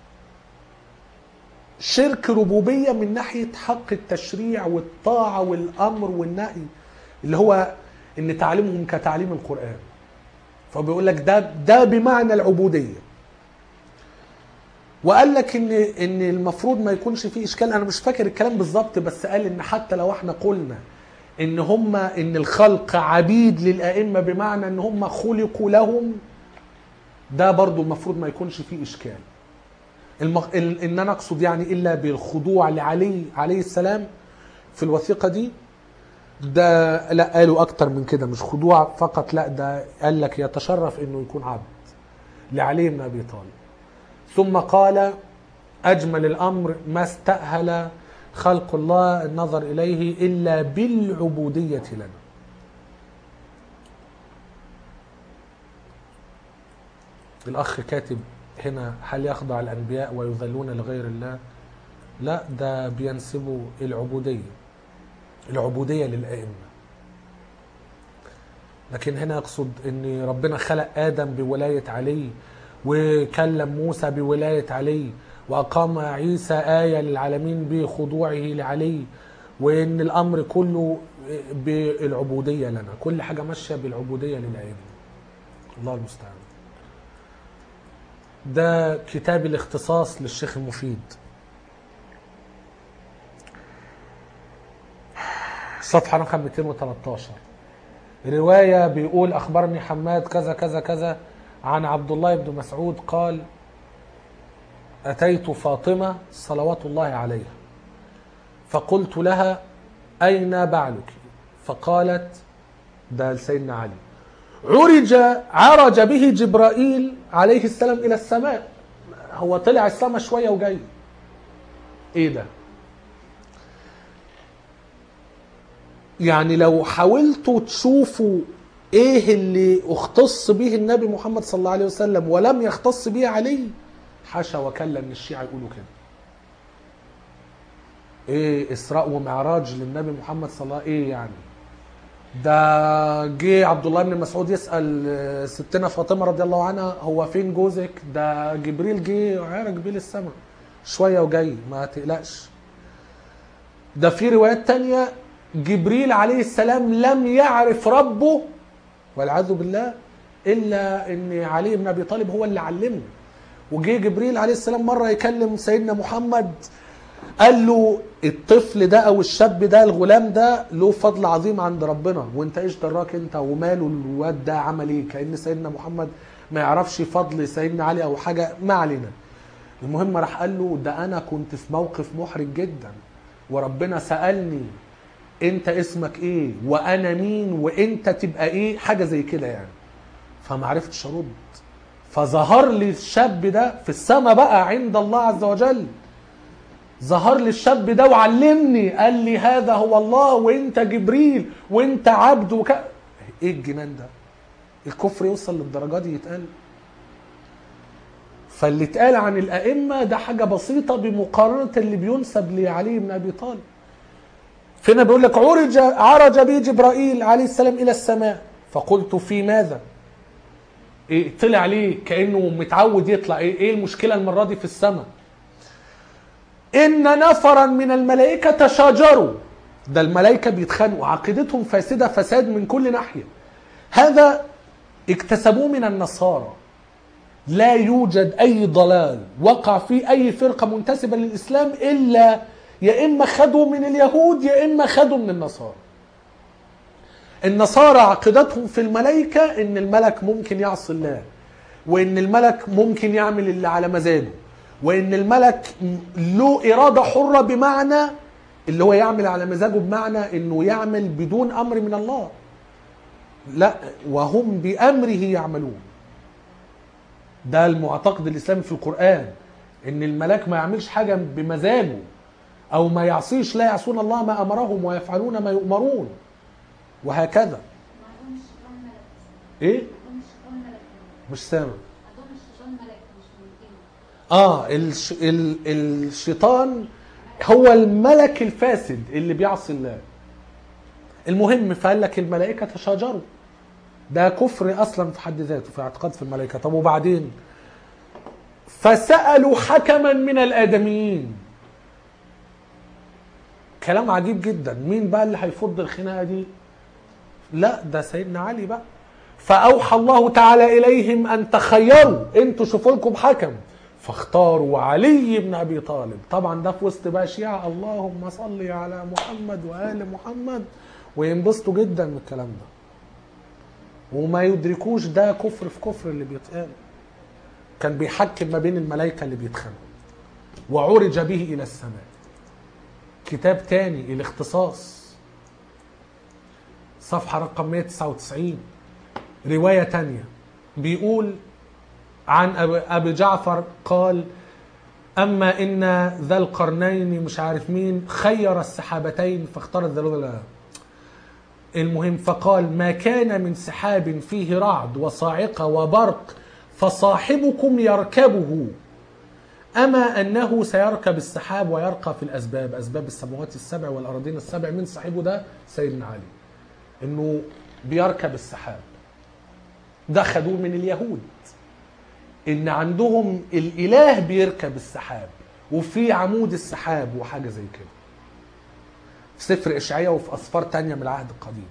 شرك ربوبية من ناحية حق التشريع والطاعة والأمر والنهي اللي هو إن تعليمهم كتعليم القرآن فبيقول لك ده ده بمعنى العبودية وقال لك ان ان المفروض ما يكونش فيه اشكال انا مش فاكر الكلام بالظبط بس قال ان حتى لو احنا قلنا ان هم ان الخلق عبيد للائمه بمعنى ان هم خلقوا لهم ده برضو المفروض ما يكونش فيه اشكال المغ... ال- ان انا اقصد يعني الا بالخضوع لعلي عليه السلام في الوثيقه دي ده لا قالوا اكتر من كده مش خضوع فقط لا ده قال لك يتشرف انه يكون عبد لعلي بن ابي طالب ثم قال اجمل الامر ما استاهل خلق الله النظر اليه الا بالعبوديه لنا الاخ كاتب هنا هل يخضع الانبياء ويذلون لغير الله لا ده بينسبوا العبوديه العبوديه للائمه لكن هنا يقصد ان ربنا خلق ادم بولايه علي وكلم موسى بولايه علي واقام عيسى ايه للعالمين بخضوعه لعلي وان الامر كله بالعبوديه لنا كل حاجه ماشيه بالعبوديه للائمه الله المستعان ده كتاب الاختصاص للشيخ المفيد صفحة رقم 213 رواية بيقول أخبرني حماد كذا كذا كذا عن عبد الله بن مسعود قال أتيت فاطمة صلوات الله عليها فقلت لها أين بعلك فقالت ده لسيدنا علي عرج عرج به جبرائيل عليه السلام الى السماء هو طلع السماء شويه وجاي ايه ده يعني لو حاولتوا تشوفوا ايه اللي اختص به النبي محمد صلى الله عليه وسلم ولم يختص به علي حاشا وكلا ان الشيعة يقولوا كده ايه اسراء ومعراج للنبي محمد صلى الله عليه ايه يعني ده جه عبد الله بن مسعود يسال ستنا فاطمه رضي الله عنها هو فين جوزك ده جبريل جه عرج بيه للسماء شويه وجاي ما تقلقش ده في روايات تانية جبريل عليه السلام لم يعرف ربه والعياذ بالله الا ان علي بن ابي طالب هو اللي علمه وجه جبريل عليه السلام مره يكلم سيدنا محمد قال له الطفل ده او الشاب ده الغلام ده له فضل عظيم عند ربنا وانت ايش دراك انت وماله الواد ده عمل ايه كان سيدنا محمد ما يعرفش فضل سيدنا علي او حاجه ما علينا المهم راح قال له ده انا كنت في موقف محرج جدا وربنا سالني انت اسمك ايه وانا مين وانت تبقى ايه حاجه زي كده يعني فما عرفتش ارد فظهر لي الشاب ده في السماء بقى عند الله عز وجل ظهر لي الشاب ده وعلمني قال لي هذا هو الله وانت جبريل وانت عبد وك... ايه الجنان ده الكفر يوصل للدرجه دي يتقال فاللي اتقال عن الائمه ده حاجه بسيطه بمقارنه اللي بينسب لعلي بن ابي طالب فينا بيقول لك عرج عرج بي جبرائيل عليه السلام الى السماء فقلت في ماذا؟ إيه طلع ليه كانه متعود يطلع ايه ايه المشكله المره دي في السماء؟ ان نفرا من الملائكه تشاجروا ده الملائكه بيتخانقوا عقيدتهم فاسده فساد من كل ناحيه هذا اكتسبوه من النصارى لا يوجد اي ضلال وقع فيه اي فرقه منتسبه للاسلام الا يا اما خدوا من اليهود يا اما خدوا من النصارى النصارى عقيدتهم في الملائكه ان الملك ممكن يعصي الله وان الملك ممكن يعمل اللي على مزاجه وان الملك له اراده حره بمعنى اللي هو يعمل على مزاجه بمعنى انه يعمل بدون امر من الله لا وهم بامره يعملون ده المعتقد الاسلامي في القران ان الملاك ما يعملش حاجه بمزاجه او ما يعصيش لا يعصون الله ما امرهم ويفعلون ما يؤمرون وهكذا ما عندهمش شيطان ملك ايه ما عندهمش شيطان ملك مش سامع عندهم الشيطان ملك مش ممكن اه الش... ال... الشيطان هو الملك الفاسد اللي بيعصي الله المهم فقال لك الملائكه تشاجروا ده كفر اصلا في حد ذاته في اعتقاد في الملائكه طب وبعدين فسالوا حكما من الادميين كلام عجيب جدا مين بقى اللي هيفض الخناقه دي لا ده سيدنا علي بقى فاوحى الله تعالى اليهم ان تخيروا انتوا شوفوا لكم حكم فاختاروا علي بن ابي طالب طبعا ده في وسط بقى شيعه اللهم صل على محمد وال محمد وينبسطوا جدا من الكلام ده وما يدركوش ده كفر في كفر اللي بيتقال كان بيحكم ما بين الملائكه اللي بيتخانقوا وعرج به الى السماء كتاب تاني الاختصاص صفحة رقم 199 رواية تانية بيقول عن أبي- أبي جعفر قال أما إن ذا القرنين مش عارف مين خير السحابتين فاختار الذلول المهم فقال ما كان من سحاب فيه رعد وصاعقة وبرق فصاحبكم يركبه أما أنه سيركب السحاب ويرقى في الأسباب أسباب السماوات السبع والأراضين السبع من صاحبه ده سيدنا علي إنه بيركب السحاب ده خدوه من اليهود إن عندهم الإله بيركب السحاب وفي عمود السحاب وحاجة زي كده في سفر إشعياء وفي أسفار تانية من العهد القديم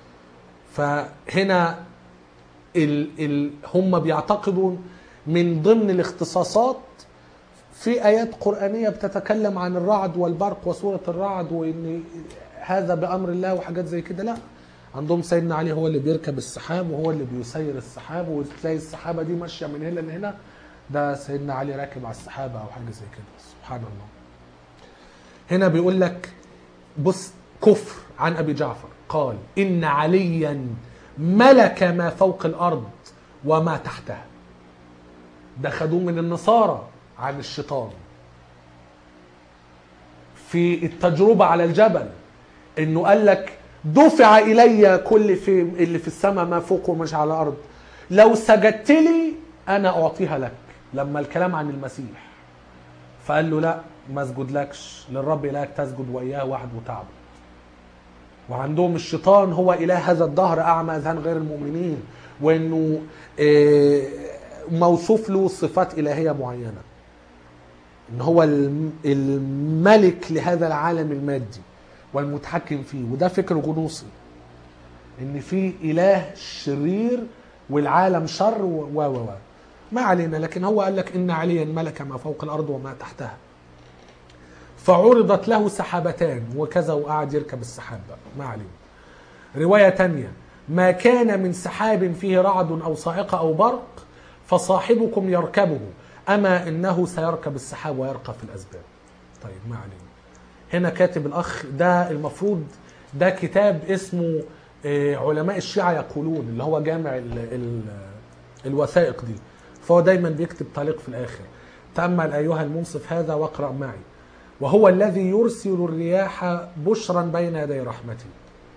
فهنا ال ال هم بيعتقدوا من ضمن الاختصاصات في ايات قرانيه بتتكلم عن الرعد والبرق وسوره الرعد وان هذا بامر الله وحاجات زي كده لا عندهم سيدنا علي هو اللي بيركب السحاب وهو اللي بيسير السحاب وتلاقي السحابه دي ماشيه من هنا لهنا ده سيدنا علي راكب على السحابه او حاجه زي كده سبحان الله هنا بيقول لك بص كفر عن ابي جعفر قال ان عليا ملك ما فوق الارض وما تحتها ده خدوه من النصارى عن الشيطان في التجربة على الجبل انه قال لك دفع الي كل في اللي في السماء ما فوق ومش على الارض لو سجدت لي انا اعطيها لك لما الكلام عن المسيح فقال له لا ما اسجدلكش للرب الهك تسجد واياه وحده تعبد وعندهم الشيطان هو اله هذا الدهر اعمى اذهان غير المؤمنين وانه آه، موصوف له صفات الهيه معينه ان هو الم- الملك لهذا العالم المادي والمتحكم فيه وده فكر غنوصي ان في اله شرير والعالم شر و و و ما علينا لكن هو قال لك ان عليا ملك ما فوق الارض وما تحتها فعرضت له سحابتان وكذا وقعد يركب السحاب بقى ما علينا رواية تانية ما كان من سحاب فيه رعد أو صاعقة أو برق فصاحبكم يركبه أما إنه سيركب السحاب ويرقى في الأسباب طيب ما علينا هنا كاتب الأخ ده المفروض ده كتاب اسمه آه، علماء الشيعة يقولون اللي هو جامع ال ال الوثائق دي فهو دايما بيكتب تعليق في الآخر تأمل أيها المنصف هذا واقرأ معي وهو الذي يرسل الرياح بشرا بين يدي رحمته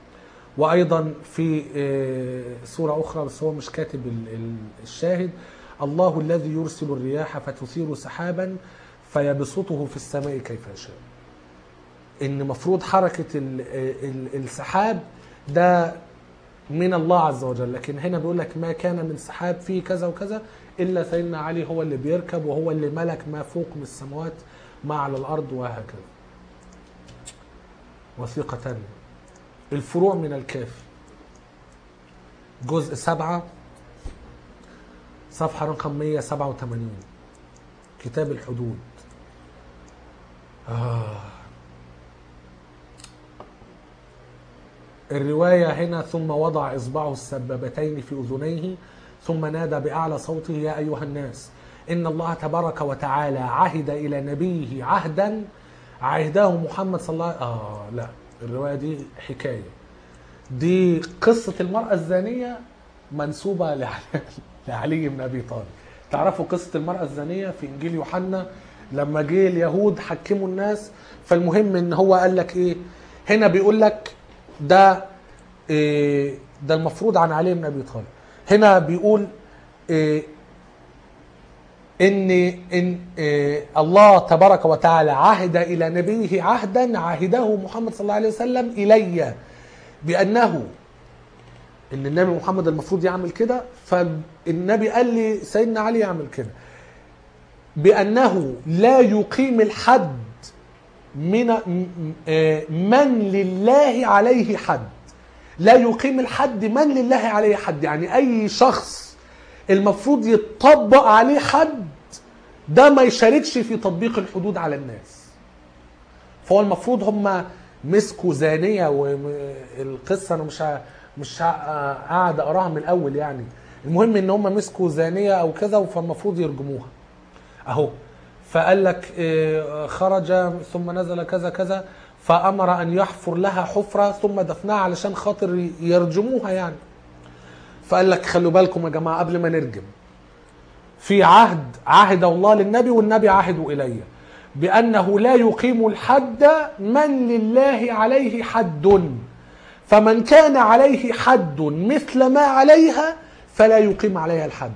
وايضا في آه، سوره اخرى بس هو مش كاتب ال- ال- الشاهد الله الذي يرسل الرياح فتثير سحابا فيبسطه في السماء كيف يشاء ان مفروض حركه ال ال السحاب ده من الله عز وجل لكن هنا بيقول لك ما كان من سحاب فيه كذا وكذا الا سيدنا علي هو اللي بيركب وهو اللي ملك ما فوق من السماوات ما على الارض وهكذا وثيقة تانية الفروع من الكافي جزء سبعة صفحة رقم 187 كتاب الحدود آه. الرواية هنا ثم وضع إصبعه السبابتين في أذنيه ثم نادى بأعلى صوته يا أيها الناس إن الله تبارك وتعالى عهد إلى نبيه عهدا عهده محمد صلى الله عليه آه لا الرواية دي حكاية دي قصة المرأة الزانية منسوبة لعلي, لعلي بن أبي طالب تعرفوا قصة المرأة الزانية في إنجيل يوحنا لما جه اليهود حكموا الناس فالمهم ان هو قال لك ايه هنا بيقول لك ده إيه ده المفروض عن علي بن ابي طالب هنا بيقول إيه ان ان إيه الله تبارك وتعالى عهد الى نبيه عهدا عهده محمد صلى الله عليه وسلم الي بانه ان النبي محمد المفروض يعمل كده فالنبي قال لي سيدنا علي يعمل كده بانه لا يقيم الحد من من لله عليه حد لا يقيم الحد من لله عليه حد يعني اي شخص المفروض يتطبق عليه حد ده ما يشاركش في تطبيق الحدود على الناس فهو المفروض هم مسكوا زانيه والقصه انا مش ه- مش ه- قاعد اقراها من الاول يعني المهم ان هم مسكوا زانيه او كذا فالمفروض يرجموها اهو فقال لك إيه، خرج ثم نزل كذا كذا فامر ان يحفر لها حفره ثم دفنها علشان خاطر يرجموها يعني فقال لك خلوا بالكم يا جماعه قبل ما نرجم في عهد عهد الله للنبي والنبي عهد الي بانه لا يقيم الحد من لله عليه حد فمن كان عليه حد مثل ما عليها فلا يقيم عليها الحد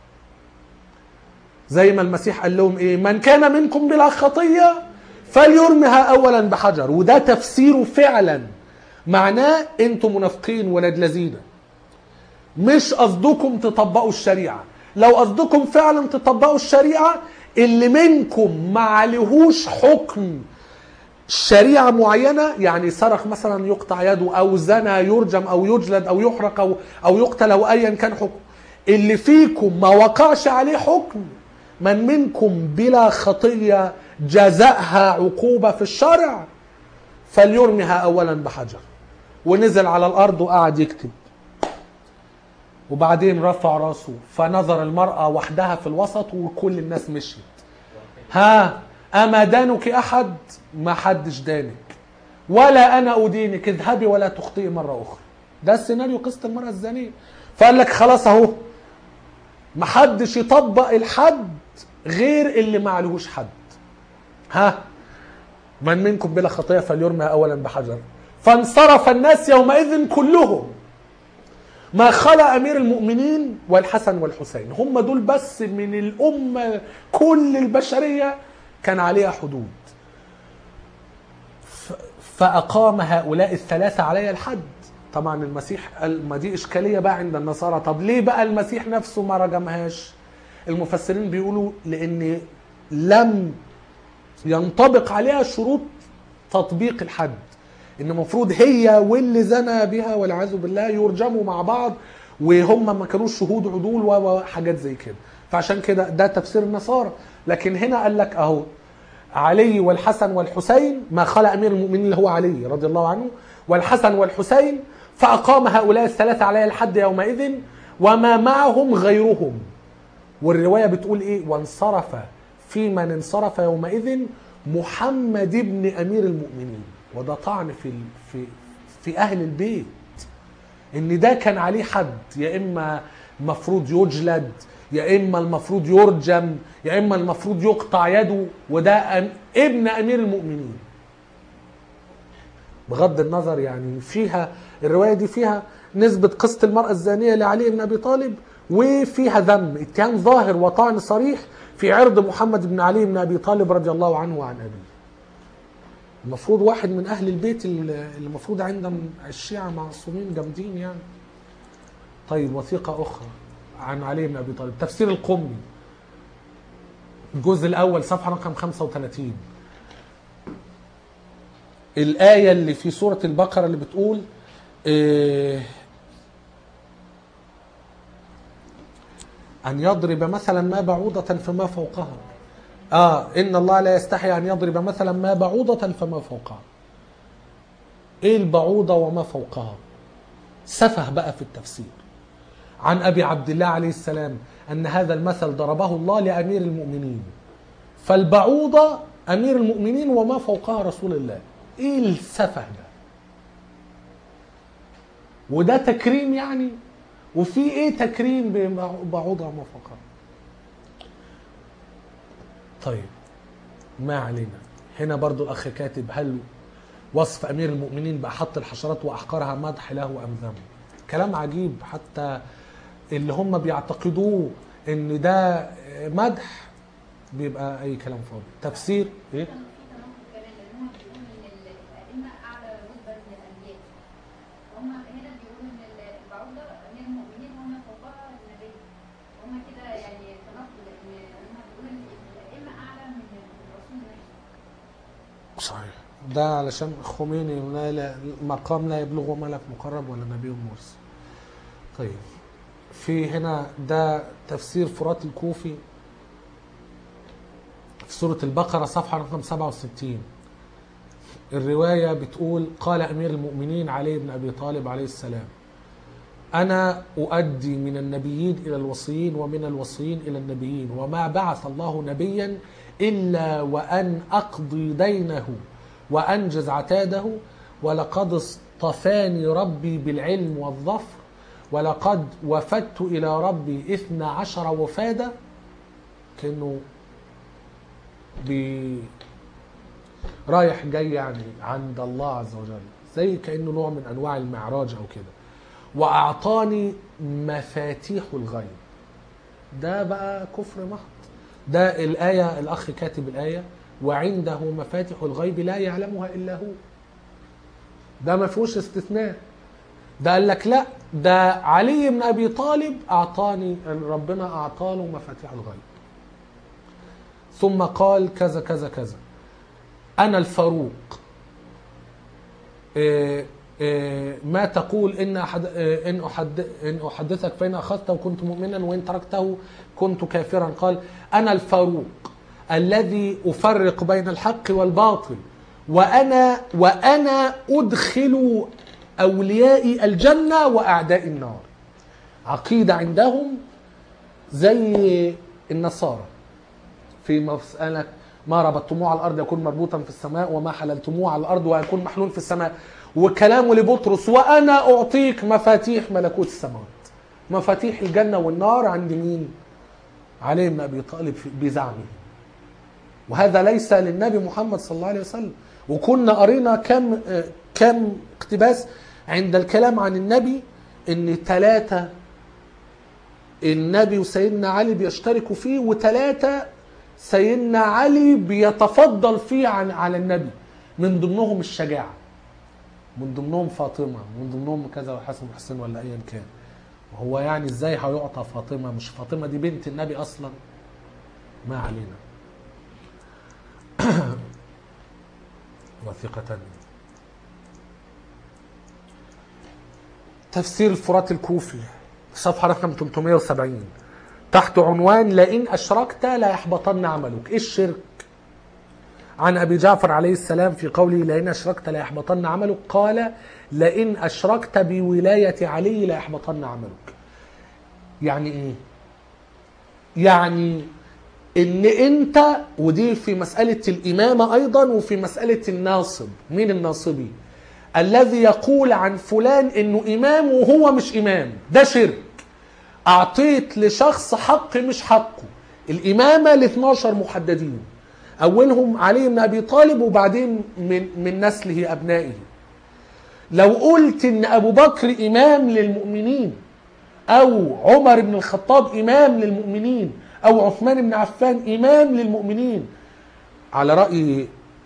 زي ما المسيح قال لهم ايه من كان منكم بلا خطيه فليرمها اولا بحجر وده تفسيره فعلا معناه انتم منافقين ولاد لذينه مش قصدكم تطبقوا الشريعه لو قصدكم فعلا تطبقوا الشريعه اللي منكم ما عليهوش حكم شريعة معينة يعني سرق مثلا يقطع يده أو زنى يرجم أو يجلد أو يحرق أو أو يقتل أو أيا كان حكم اللي فيكم ما وقعش عليه حكم من منكم بلا خطية جزاءها عقوبة في الشرع فليرمها أولا بحجر ونزل على الأرض وقعد يكتب وبعدين رفع راسه فنظر المرأة وحدها في الوسط وكل الناس مشيت ها أما دانك أحد ما حدش دانك ولا أنا أدينك اذهبي ولا تخطئي مرة أخرى ده السيناريو قصة المرأة الزانية فقال لك خلاص أهو ما حدش يطبق الحد غير اللي ما عليهوش حد ها من منكم بلا خطية فليرمى أولا بحجر فانصرف الناس يومئذ كلهم ما خلا امير المؤمنين والحسن والحسين هم دول بس من الامه كل البشريه كان عليها حدود ف- فاقام هؤلاء الثلاثه عليها الحد طبعا المسيح قال ما دي اشكاليه بقى عند النصارى طب ليه بقى المسيح نفسه ما رجمهاش المفسرين بيقولوا لان لم ينطبق عليها شروط تطبيق الحد ان المفروض هي واللي زنى بها والعياذ بالله يرجموا مع بعض وهم ما كانوش شهود عدول وحاجات زي كده فعشان كده ده تفسير النصارى لكن هنا قال لك اهو علي والحسن والحسين ما خلى امير المؤمنين اللي هو علي رضي الله عنه والحسن والحسين فاقام هؤلاء الثلاثه عليها الحد يومئذ وما معهم غيرهم والروايه بتقول ايه وانصرف في من انصرف يومئذ محمد بن امير المؤمنين وده طعن في ال- في في اهل البيت ان ده كان عليه حد يا اما المفروض يجلد يا اما المفروض يرجم يا اما المفروض يقطع يده وده أم- ابن امير المؤمنين بغض النظر يعني فيها الروايه دي فيها نسبه قصه المراه الزانيه لعلي بن ابي طالب وفيها ذم اتهام ظاهر وطعن صريح في عرض محمد بن علي بن ابي طالب رضي الله عنه وعن ابيه المفروض واحد من اهل البيت اللي المفروض عندهم الشيعه معصومين جامدين يعني طيب وثيقه اخرى عن علي بن ابي طالب تفسير القمي الجزء الاول صفحه رقم 35 الايه اللي في سوره البقره اللي بتقول إيه أن يضرب مثلا ما بعوضة فما فوقها آه إن الله لا يستحي أن يضرب مثلا ما بعوضة فما فوقها إيه البعوضة وما فوقها سفه بقى في التفسير عن أبي عبد الله عليه السلام أن هذا المثل ضربه الله لأمير المؤمنين فالبعوضة أمير المؤمنين وما فوقها رسول الله إيه السفه ده وده تكريم يعني وفي ايه تكريم ببعوضة وما فوقها طيب ما علينا هنا برضو الاخ كاتب هل وصف امير المؤمنين باحط الحشرات واحقرها مدح له ام ذم كلام عجيب حتى اللي هم بيعتقدوه ان ده مدح بيبقى اي كلام فاضي تفسير ايه في تناقض كمان لان هم بيقولوا ان الائمه اعلى رتبه من الانبياء هم هنا بيقولوا ان البعوضه امير المؤمنين هم فوقها النبي هم كده يعني تناقض لان هم بيقولوا ان الائمه اعلى من الرسول نفسه صحيح ده علشان خميني لا لا مقام لا يبلغه ملك مقرب ولا نبي مرسل طيب في هنا ده تفسير فرات الكوفي في سورة البقرة صفحة رقم 67 الرواية بتقول قال أمير المؤمنين علي بن أبي طالب عليه السلام أنا أؤدي من النبيين إلى الوصيين ومن الوصيين إلى النبيين وما بعث الله نبيا إلا وأن أقضي دينه وأنجز عتاده ولقد اصطفاني ربي بالعلم والظفر ولقد وفدت إلى ربي إثنى عشر وفادة كأنه بي رايح جاي يعني عند الله عز وجل زي كأنه نوع من أنواع المعراج أو كده وأعطاني مفاتيح الغيب ده بقى كفر محض ده الآية الأخ كاتب الآية وعنده مفاتيح الغيب لا يعلمها إلا هو ده ما فيهوش استثناء ده قال لك لا ده علي بن أبي طالب أعطاني ربنا أعطاله مفاتيح الغيب ثم قال كذا كذا كذا أنا الفاروق إيه إيه ما تقول إن أحد إيه إن أحد إن أحدثك فإن أخذته كنت مؤمنا وإن تركته كنت كافرا قال أنا الفاروق الذي أفرق بين الحق والباطل وأنا وأنا أدخل أوليائي الجنة وأعداء النار عقيدة عندهم زي النصارى في مسألة ما ربطتموه على الأرض يكون مربوطا في السماء وما حللتموه على الأرض ويكون محلول في السماء وكلامه لبطرس وأنا أعطيك مفاتيح ملكوت السماوات مفاتيح الجنة والنار عند مين؟ علي بن أبي طالب في- بزعمه وهذا ليس للنبي محمد صلى الله عليه وسلم وكنا قرينا كم آه، كم اقتباس عند الكلام عن النبي ان ثلاثة النبي وسيدنا علي بيشتركوا فيه وثلاثة سيدنا علي بيتفضل فيه عن على النبي من ضمنهم الشجاعة من ضمنهم فاطمة من ضمنهم كذا وحسن وحسين ولا ايا كان وهو يعني ازاي هيعطى فاطمة مش فاطمة دي بنت النبي اصلا ما علينا وثيقة تانية تفسير الفرات الكوفي صفحة رقم 370 تحت عنوان لئن أشركت لا يحبطن عملك إيه الشرك عن أبي جعفر عليه السلام في قوله لئن أشركت لا يحبطن عملك قال لئن أشركت بولاية علي لا يحبطن عملك يعني إيه يعني ان انت ودي في مسألة الامامة ايضا وفي مسألة الناصب مين الناصبي الذي يقول عن فلان انه امام وهو مش امام ده شرك اعطيت لشخص حق مش حقه الامامة ل 12 محددين اولهم علي بن ابي طالب وبعدين من من نسله ابنائه لو قلت ان ابو بكر امام للمؤمنين او عمر بن الخطاب امام للمؤمنين او عثمان بن عفان امام للمؤمنين على راي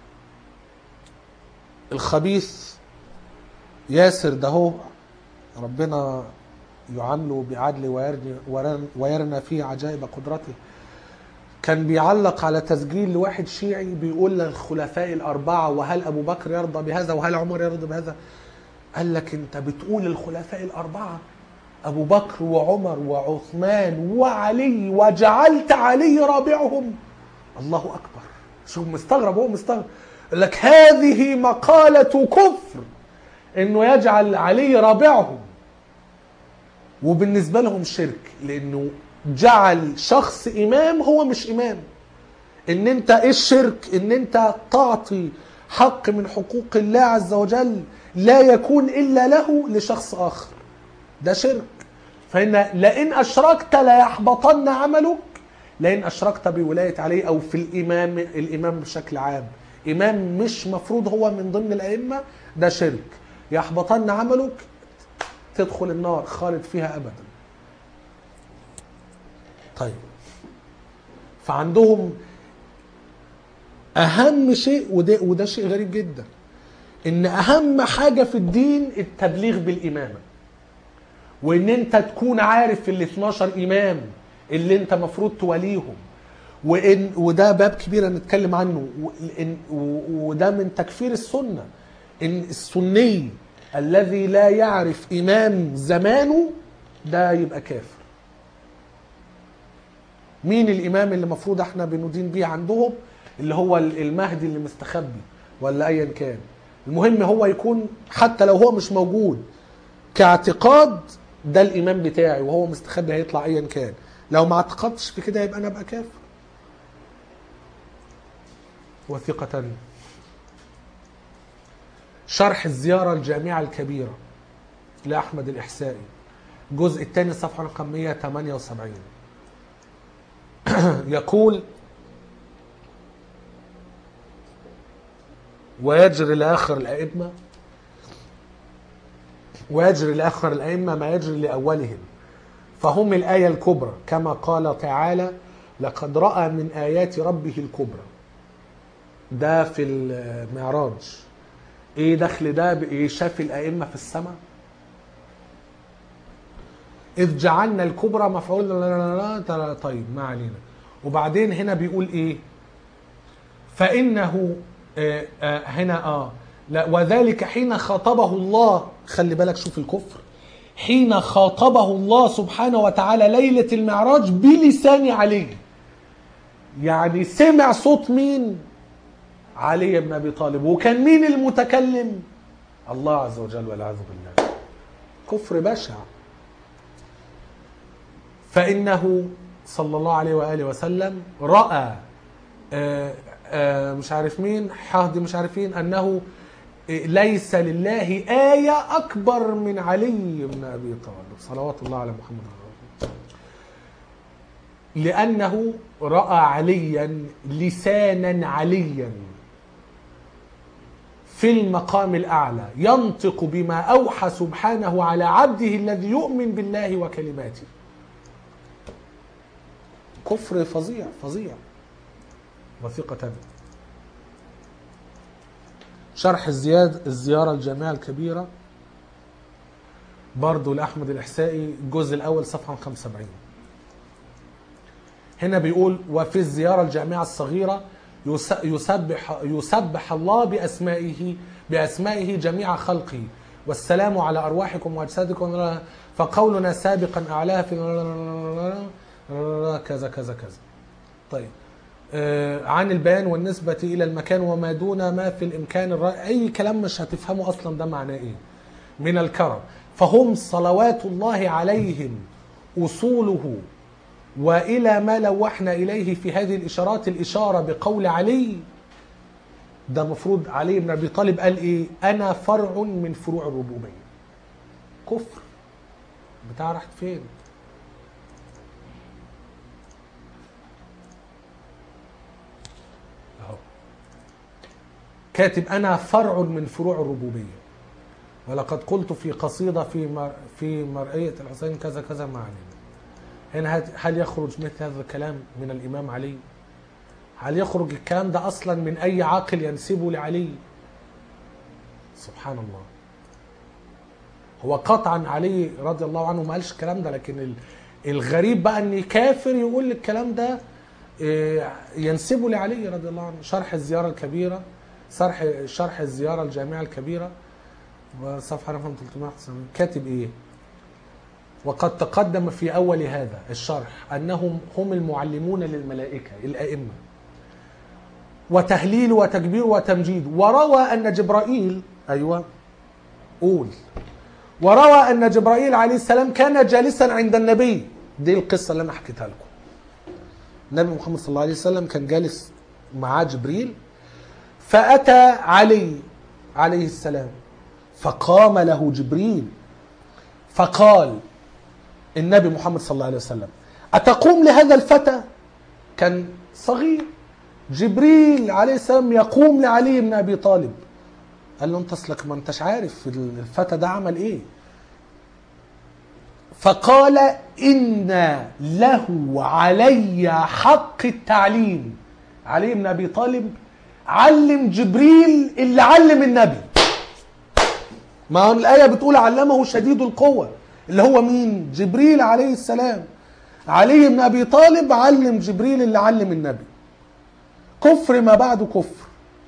الخبيث ياسر ده هو ربنا يعامله بعدل ويرني ورن- ويرنا فيه عجائب قدرته كان بيعلق على تسجيل لواحد شيعي بيقول للخلفاء الأربعة وهل أبو بكر يرضى بهذا وهل عمر يرضى بهذا قال لك أنت بتقول الخلفاء الأربعة أبو بكر وعمر وعثمان وعلي وجعلت علي رابعهم الله أكبر شوف مستغرب هو مستغرب قال لك هذه مقالة كفر انه يجعل علي رابعهم وبالنسبه لهم شرك لانه جعل شخص امام هو مش امام ان انت ايه الشرك ان انت تعطي حق من حقوق الله عز وجل لا يكون الا له لشخص اخر ده شرك فإن لئن أشركت ليحبطن عملك لئن أشركت بولاية عليه أو في الإمام الإمام بشكل عام إمام مش مفروض هو من ضمن الأئمة ده شرك يحبطن عملك تدخل النار خالد فيها أبدا طيب فعندهم أهم شيء وده, وده شيء غريب جدا إن أهم حاجة في الدين التبليغ بالإمامة وان انت تكون عارف ال 12 امام اللي انت مفروض تواليهم وان وده باب كبير هنتكلم عنه وإن- و- وده من تكفير السنه ان السني الذي لا يعرف امام زمانه ده يبقى كافر مين الامام اللي المفروض احنا بندين بيه عندهم اللي هو المهدي اللي مستخبي ولا ايا كان المهم هو يكون حتى لو هو مش موجود كاعتقاد ده الامام بتاعي وهو مستخبي هيطلع ايا كان لو ما اعتقدتش في كده يبقى انا ابقى كافر وثيقة شرح الزيارة الجامعة الكبيرة لأحمد الإحسائي الجزء الثاني صفحة رقم 178 يقول ويجري لآخر الأئمة ويجري لآخر الأئمة ما يجري لأولهم فهم الآية الكبرى كما قال تعالى لقد رأى من آيات ربه الكبرى ده في المعراج ايه دخل ده بايه شاف الائمه في السماء اذ جعلنا الكبرى مفعول لا لا لا لا لا طيب ما علينا وبعدين هنا بيقول ايه فانه آه آه هنا اه لا وذلك حين خاطبه الله خلي بالك شوف الكفر حين خاطبه الله سبحانه وتعالى ليله المعراج بلسان علي يعني سمع صوت مين علي بن ابي طالب وكان مين المتكلم الله عز وجل والعياذ بالله كفر بشع فانه صلى الله عليه واله وسلم راى آه، آه، مش عارف مين حهد مش عارفين انه آه، ليس لله آية أكبر من علي بن أبي طالب صلوات الله على محمد لأنه رأى عليا لسانا عليا في المقام الأعلى ينطق بما أوحى سبحانه على عبده الذي يؤمن بالله وكلماته كفر فظيع فظيع وثيقة شرح الزياد الزيارة الجامعة الكبيرة برضو لأحمد الإحسائي الجزء الأول صفحة 75 هنا بيقول وفي الزيارة الجامعة الصغيرة يس- يسبح يسبح الله بأسمائه بأسمائه جميع خلقه والسلام على أرواحكم وأجسادكم فقولنا سابقا أعلاها في كذا كذا كذا طيب آه، عن البيان والنسبة إلى المكان وما دون ما في الإمكان الرأي أي كلام مش هتفهمه أصلا ده معناه إيه من الكرم فهم صلوات الله عليهم أصوله والى ما لوحنا اليه في هذه الاشارات الاشاره بقول علي ده مفروض علي بن ابي طالب قال ايه انا فرع من فروع الربوبيه كفر بتاع راحت فين اهو كاتب انا فرع من فروع الربوبيه ولقد قلت في قصيدة في مر في مرئية الحسين كذا كذا ما علينا هنا هت- هل يخرج مثل هذا الكلام من الإمام علي هل يخرج الكلام ده أصلا من أي عاقل ينسبه لعلي سبحان الله هو قطعا علي رضي الله عنه ما قالش الكلام ده لكن ال- الغريب بقى ان كافر يقول الكلام ده إيه، ينسبه لعلي رضي الله عنه شرح الزياره الكبيره شرح شرح الزياره الجامعه الكبيره وصفحه رقم 391 كاتب ايه؟ وقد تقدم في اول هذا الشرح انهم هم المعلمون للملائكه الائمه وتهليل وتكبير وتمجيد وروى ان جبرائيل ايوه قول وروى ان جبرائيل عليه السلام كان جالسا عند النبي دي القصه اللي انا حكيتها لكم النبي محمد صلى الله عليه وسلم كان جالس معاه جبريل فاتى علي عليه السلام فقام له جبريل فقال النبي محمد صلى الله عليه وسلم اتقوم لهذا الفتى كان صغير جبريل عليه السلام يقوم لعلي بن ابي طالب قال له انت اصلك ما انتش عارف الفتى ده عمل ايه فقال ان له علي حق التعليم علي بن ابي طالب علم جبريل اللي علم النبي ما هو الايه بتقول علمه شديد القوه اللي هو مين جبريل عليه السلام علي بن ابي طالب علم جبريل اللي علم النبي كفر ما بعده كفر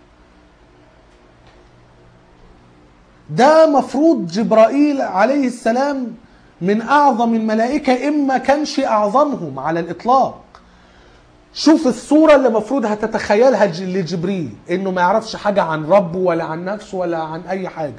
ده مفروض جبرائيل عليه السلام من اعظم الملائكه اما كانش اعظمهم على الاطلاق شوف الصوره اللي المفروض هتتخيلها ج- لجبريل انه ما يعرفش حاجه عن ربه ولا عن نفسه ولا عن اي حاجه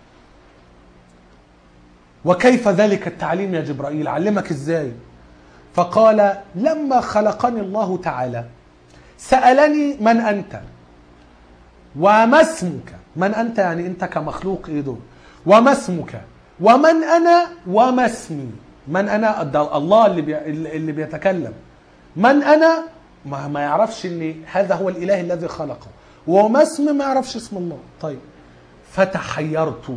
وكيف ذلك التعليم يا جبرائيل علمك ازاي فقال لما خلقني الله تعالى سالني من انت وما اسمك من انت يعني انت كمخلوق ايه دول وما اسمك ومن انا وما اسمي من انا ده الله اللي بي اللي بيتكلم من انا ما, ما يعرفش ان هذا هو الاله الذي خلقه وما اسمي ما يعرفش اسم الله طيب فتحيرت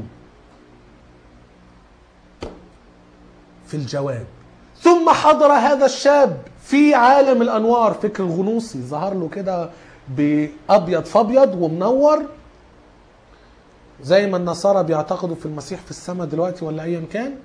في الجواب ثم حضر هذا الشاب في عالم الانوار فكر الغنوصي ظهر له كده بابيض فابيض ومنور زي ما النصارى بيعتقدوا في المسيح في السماء دلوقتي ولا ايا كان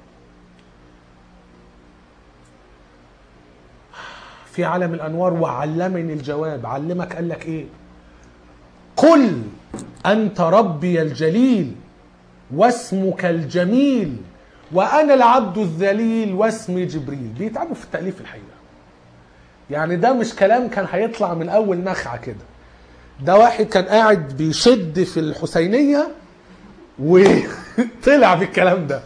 في عالم الانوار وعلمني الجواب علمك قال لك ايه قل انت ربي الجليل واسمك الجميل وانا العبد الذليل واسمي جبريل بيتعبوا في التاليف الحقيقه يعني ده مش كلام كان هيطلع من اول نخعه كده ده واحد كان قاعد بيشد في الحسينيه وطلع بالكلام ده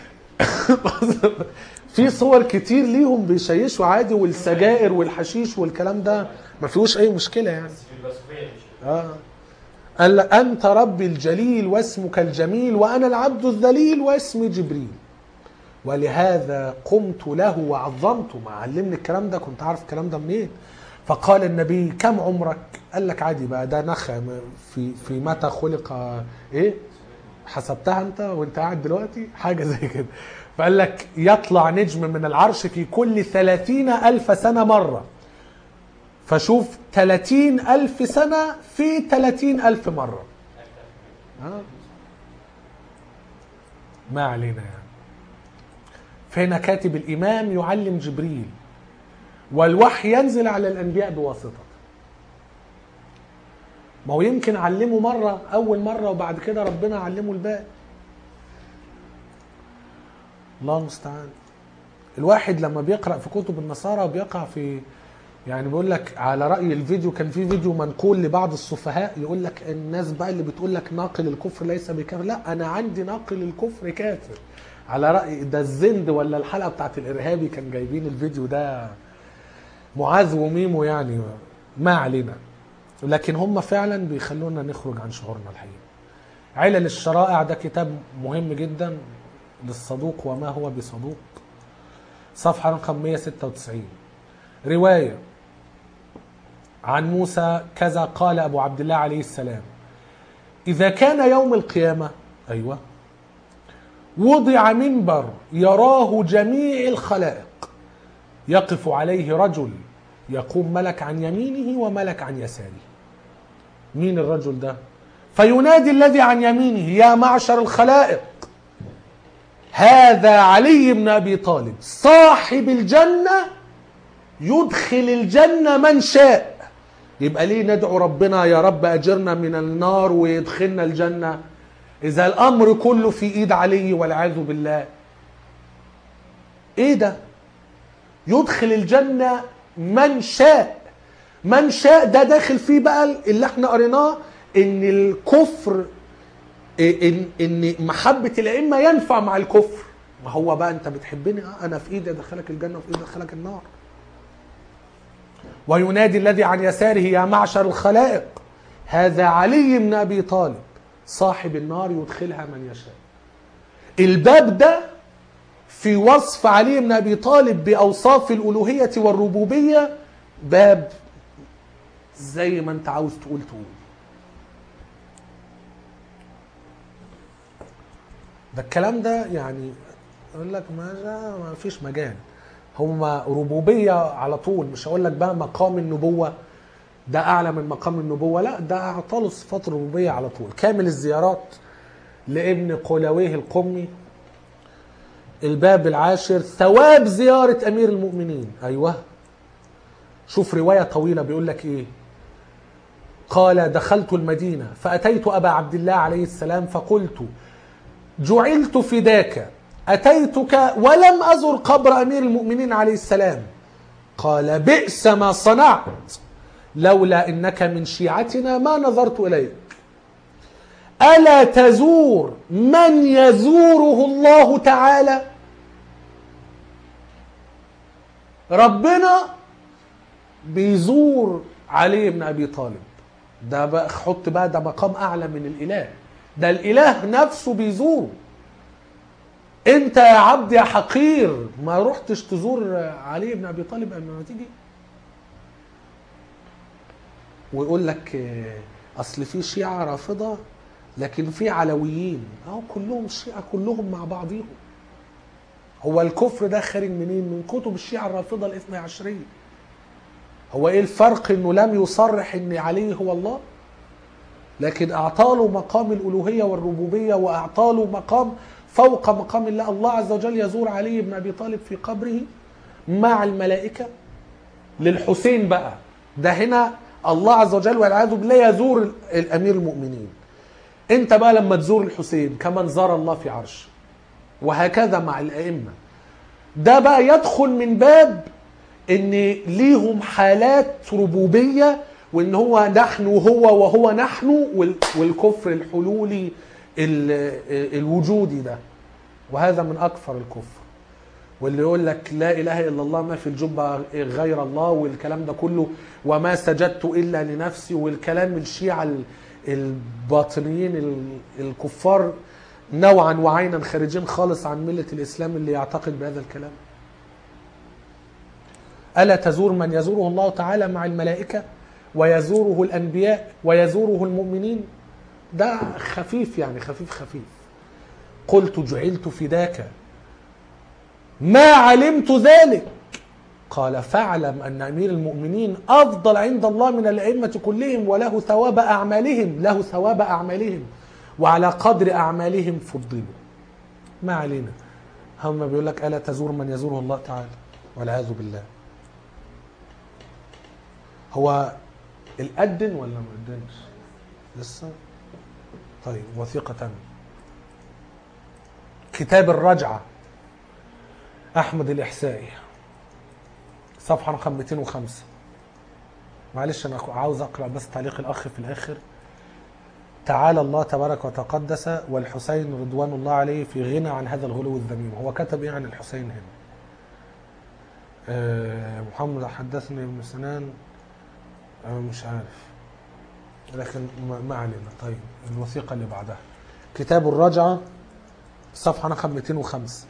في صور كتير ليهم بيشيشوا عادي والسجائر والحشيش والكلام ده ما فيهوش اي مشكله يعني بس في الفلسفيه مش آه. قال أنت ربي الجليل واسمك الجميل وأنا العبد الذليل واسمي جبريل ولهذا قمت له وعظمته ما علمني الكلام ده كنت عارف الكلام ده منين فقال النبي كم عمرك قال لك عادي بقى ده نخع في في متى خلق ايه حسبتها انت وانت قاعد دلوقتي حاجة زي كده فقال لك يطلع نجم من العرش في كل ثلاثين ألف سنة مرة فشوف ثلاثين ألف سنة في ثلاثين ألف مرة آه. ما علينا يعني فهنا كاتب الإمام يعلم جبريل والوحي ينزل على الأنبياء بواسطة ما هو يمكن علمه مرة أول مرة وبعد كده ربنا علمه الباقي الله المستعان الواحد لما بيقرأ في كتب النصارى بيقع في يعني بيقول لك على رأي الفيديو كان في فيديو منقول لبعض السفهاء يقول لك الناس بقى اللي بتقول لك ناقل الكفر ليس بكافر لا أنا عندي ناقل الكفر كافر على رأي ده الزند ولا الحلقة بتاعت الإرهابي كان جايبين الفيديو ده معاذ وميمو يعني ما علينا لكن هم فعلا بيخلونا نخرج عن شعورنا الحقيقي علل الشرائع ده كتاب مهم جدا للصدوق وما هو بصدوق صفحة رقم 196 رواية عن موسى كذا قال أبو عبد الله عليه السلام إذا كان يوم القيامة أيوة وضع منبر يراه جميع الخلائق يقف عليه رجل يقوم ملك عن يمينه وملك عن يساره مين الرجل ده فينادي الذي عن يمينه يا معشر الخلائق هذا علي بن ابي طالب صاحب الجنه يدخل الجنه من شاء يبقى ليه ندعو ربنا يا رب اجرنا من النار ويدخلنا الجنه اذا الامر كله في ايد علي والعياذ بالله ايه ده يدخل الجنه من شاء من شاء ده داخل فيه بقى اللي احنا قريناه ان الكفر ان ان محبه الائمه ينفع مع الكفر ما هو بقى انت بتحبني اه انا في ايدي ادخلك الجنه وفي ايدي ادخلك النار وينادي الذي عن يساره يا معشر الخلائق هذا علي بن ابي طالب صاحب النار يدخلها من يشاء الباب ده في وصف علي بن ابي طالب باوصاف الالوهيه والربوبيه باب زي ما انت عاوز تقول تقول ده الكلام ده يعني يقول لك ما ما فيش مجال هما ربوبيه على طول مش هقول لك بقى مقام النبوه ده اعلى من مقام النبوه لا ده اعطاله صفات الربوبيه على طول كامل الزيارات لابن قلاويه القمي الباب العاشر ثواب زياره امير المؤمنين ايوه شوف روايه طويله بيقول لك ايه قال دخلت المدينه فاتيت ابا عبد الله عليه السلام فقلت جعلت فداك اتيتك ولم ازر قبر امير المؤمنين عليه السلام قال بئس ما صنعت لولا انك من شيعتنا ما نظرت اليك الا تزور من يزوره الله تعالى ربنا بيزور علي بن ابي طالب ده بقى حط بقى ده مقام اعلى من الاله ده الاله نفسه بيزوره انت يا عبد يا حقير ما رحتش تزور علي بن ابي طالب قبل ما تيجي ويقول لك آه، اصل في شيعه رافضه لكن في علويين اهو كلهم الشيعه كلهم مع بعضيهم هو الكفر ده خارج منين من كتب الشيعه الرافضه الاثنى عشريه هو ايه الفرق انه لم يصرح ان علي هو الله لكن اعطاله مقام الالوهيه والربوبيه واعطاله مقام فوق مقام الله الله عز وجل يزور علي بن ابي طالب في قبره مع الملائكه للحسين بقى ده هنا الله عز وجل والعياذ بالله يزور الامير المؤمنين انت بقى لما تزور الحسين كمن زار الله في عرشه وهكذا مع الائمه ده بقى يدخل من باب ان ليهم حالات ربوبيه وان هو نحن وهو وهو نحن وال- والكفر الحلولي ال- الوجودي ده وهذا من اكثر الكفر واللي يقول لك لا اله الا الله ما في الجبه غير الله والكلام ده كله وما سجدت الا لنفسي والكلام من الشيعه ال- الباطنيين ال- الكفار نوعا وعينا خارجين خالص عن مله الاسلام اللي يعتقد بهذا الكلام الا تزور من يزوره الله تعالى مع الملائكه ويزوره الانبياء ويزوره المؤمنين ده خفيف يعني خفيف خفيف قلت جعلت فداك ما علمت ذلك قال فاعلم ان امير المؤمنين افضل عند الله من الائمه كلهم وله ثواب اعمالهم له ثواب اعمالهم وعلى قدر اعمالهم فضلوا ما علينا هم بيقول لك الا تزور من يزوره الله تعالى والعياذ بالله هو الأدن ولا ما أدنش لسه طيب وثيقة تانية كتاب الرجعة أحمد الإحسائي صفحة رقم 205 معلش أنا عاوز أقرأ بس تعليق الأخ في الآخر تعالى الله تبارك وتقدس والحسين رضوان الله عليه في غنى عن هذا الغلو الذميم هو كتب ايه عن الحسين هنا آه، محمد حدثني ابن سنان أنا مش عارف لكن ما- ما علينا طيب الوثيقة اللي بعدها كتاب الرجعة صفحة رقم 205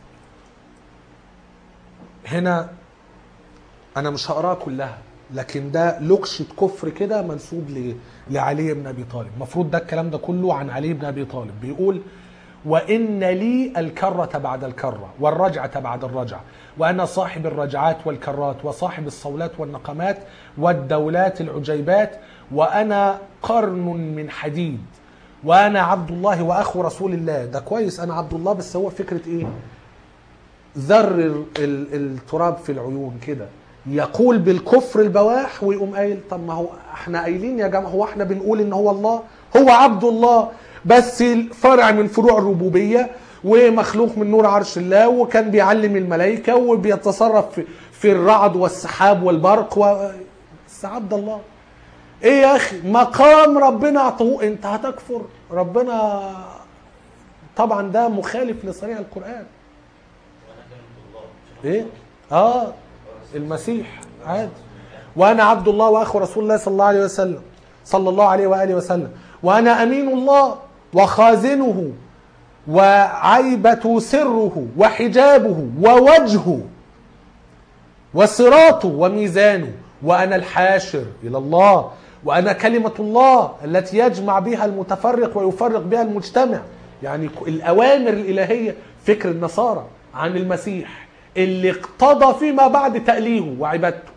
هنا أنا مش هقراها كلها لكن ده لكشة كفر كده منسوب ل- لعلي بن أبي طالب المفروض ده الكلام ده كله عن علي بن أبي طالب بيقول وإن لي الكرة بعد الكرة والرجعة بعد الرجعة وأنا صاحب الرجعات والكرات وصاحب الصولات والنقمات والدولات العجيبات وأنا قرن من حديد وأنا عبد الله وأخو رسول الله ده كويس أنا عبد الله بس هو فكرة إيه ذر ال- ال- التراب في العيون كده يقول بالكفر البواح ويقوم قايل طب ما هو احنا قايلين يا جماعه هو احنا بنقول ان هو الله هو عبد الله بس فرع من فروع الربوبيه ومخلوق من نور عرش الله وكان بيعلم الملائكه وبيتصرف في, في الرعد والسحاب والبرق و... بس عبد الله ايه يا اخي مقام ربنا اعطوه انت هتكفر ربنا طبعا ده مخالف لصريح القران ايه اه المسيح عادي وانا عبد الله واخو رسول الله صلى الله عليه وسلم صلى الله عليه واله وسلم وانا امين الله وخازنه وعيبة سره وحجابه ووجهه وصراطه وميزانه وانا الحاشر الى الله وانا كلمة الله التي يجمع بها المتفرق ويفرق بها المجتمع يعني الاوامر الالهية فكر النصارى عن المسيح اللي اقتضى فيما بعد تأليهه وعبادته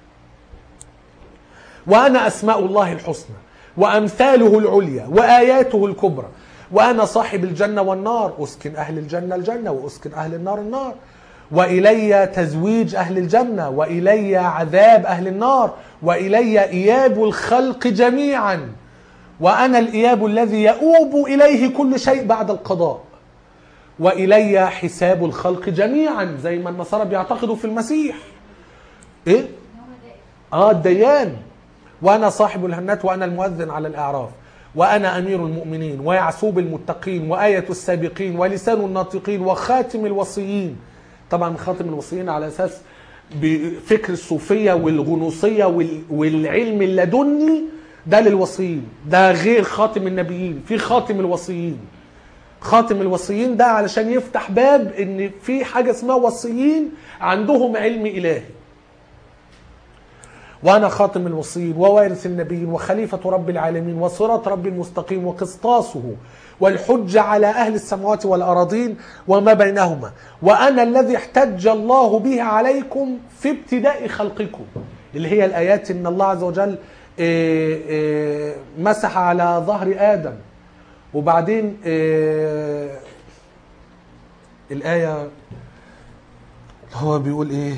وأنا أسماء الله الحسنى وأمثاله العليا وآياته الكبرى وأنا صاحب الجنة والنار أسكن أهل الجنة الجنة وأسكن أهل النار النار وإلي تزويج أهل الجنة وإلي عذاب أهل النار وإلي إياب الخلق جميعا وأنا الإياب الذي يؤوب إليه كل شيء بعد القضاء والي حساب الخلق جميعا زي ما النصارى بيعتقدوا في المسيح ايه ان هو دائم اه الديان وانا صاحب الهنات وانا المؤذن على الاعراف وانا امير المؤمنين ويعسوب المتقين وايه السابقين ولسان الناطقين وخاتم الوصيين طبعا خاتم الوصيين على اساس بفكر الصوفيه والغنوصيه وال- والعلم اللدني ده للوصيين ده غير خاتم النبيين في خاتم الوصيين خاتم الوصيين ده علشان يفتح باب ان في حاجه اسمها وصيين عندهم علم الهي وانا خاتم الوصيين ووارث النبيين وخليفه رب العالمين وصراط رب المستقيم وقسطاسه والحجه على اهل السماوات والاراضين وما بينهما وانا الذي احتج الله به عليكم في ابتداء خلقكم اللي هي الايات ان الله عز وجل إيه، إيه، مسح على ظهر ادم وبعدين آه، الآية هو بيقول إيه؟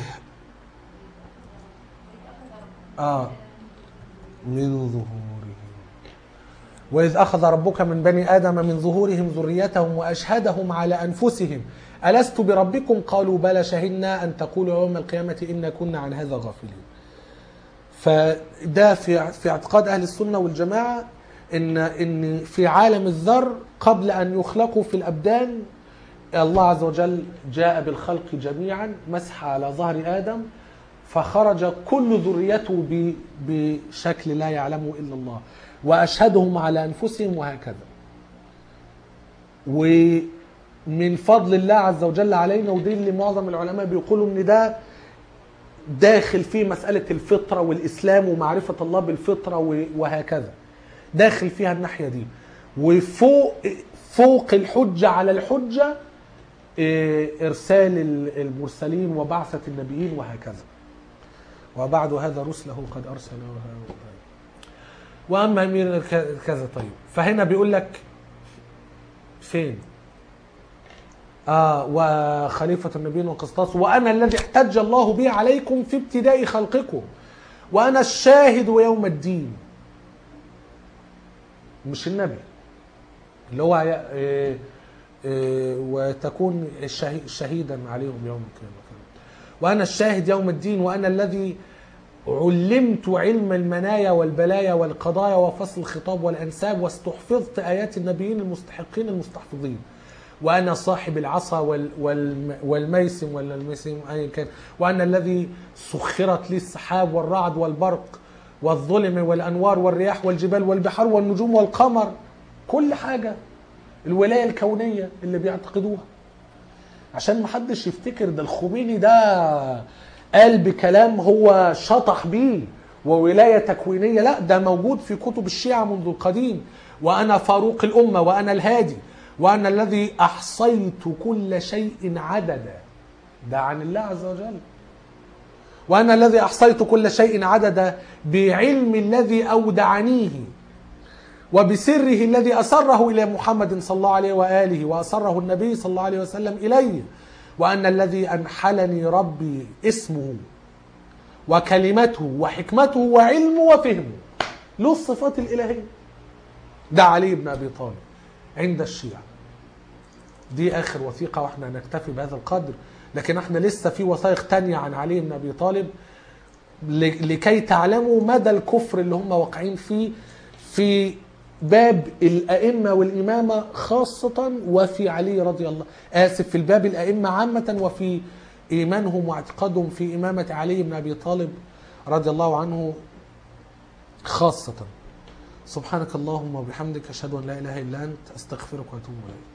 آه من ظهورهم وإذ أخذ ربك من بني آدم من ظهورهم ذريتهم وأشهدهم على أنفسهم ألست بربكم قالوا بلى شهدنا أن تقولوا يوم القيامة إنا كنا عن هذا غافلين فده في في اعتقاد اهل السنه والجماعه ان ان في عالم الذر قبل ان يخلقوا في الابدان الله عز وجل جاء بالخلق جميعا مسح على ظهر ادم فخرج كل ذريته ب- بشكل لا يعلمه الا الله واشهدهم على انفسهم وهكذا ومن فضل الله عز وجل علينا ودي اللي معظم العلماء بيقولوا ان ده داخل فيه مسألة الفطرة والإسلام ومعرفة الله بالفطرة و- وهكذا داخل فيها الناحية دي وفوق فوق الحجة على الحجة إيه، إرسال ال- المرسلين وبعثة النبيين وهكذا وبعد هذا رسله قد أرسل وه- وأما أمير الك- كذا طيب فهنا بيقول لك فين آه وخليفة النبيين وقسطاس وأنا الذي احتج الله به عليكم في ابتداء خلقكم وأنا الشاهد يوم الدين مش النبي اللي هو آه، آه، وتكون الشهي- شهيدا عليهم يوم القيامة وأنا الشاهد يوم الدين وأنا الذي علمت علم المنايا والبلايا والقضايا وفصل الخطاب والأنساب واستحفظت آيات النبيين المستحقين المستحفظين وأنا صاحب العصا وال وال والميسم ولا الميسم أيا كان وأنا الذي سخرت لي السحاب والرعد والبرق والظلم والأنوار والرياح والجبال والبحار والنجوم والقمر كل حاجة الولاية الكونية اللي بيعتقدوها عشان ما حدش يفتكر ده الخميني ده قال بكلام هو شطح بيه وولاية تكوينية لا ده موجود في كتب الشيعة منذ القديم وأنا فاروق الأمة وأنا الهادي وأن الذي أحصيت كل شيء عددا ده عن الله عز وجل وأنا الذي أحصيت كل شيء عددا بعلم الذي أودعنيه وبسره الذي أسره إلى محمد صلى الله عليه وآله وأسره النبي صلى الله عليه وسلم إليه وأن الذي أنحلني ربي اسمه وكلمته وحكمته وعلمه وفهمه له الصفات الإلهية ده علي بن أبي طالب عند الشيعة دي آخر وثيقة وإحنا نكتفي بهذا القدر لكن احنا لسه في وثائق تانية عن علي بن أبي طالب ل- لكي تعلموا مدى الكفر اللي هم واقعين فيه في باب الأئمة والإمامة خاصة وفي علي رضي الله آسف في الباب الأئمة عامة وفي إيمانهم واعتقادهم في إمامة علي بن أبي طالب رضي الله عنه خاصة سبحانك اللهم وبحمدك أشهد أن لا إله إلا أنت أستغفرك وأتوب إليك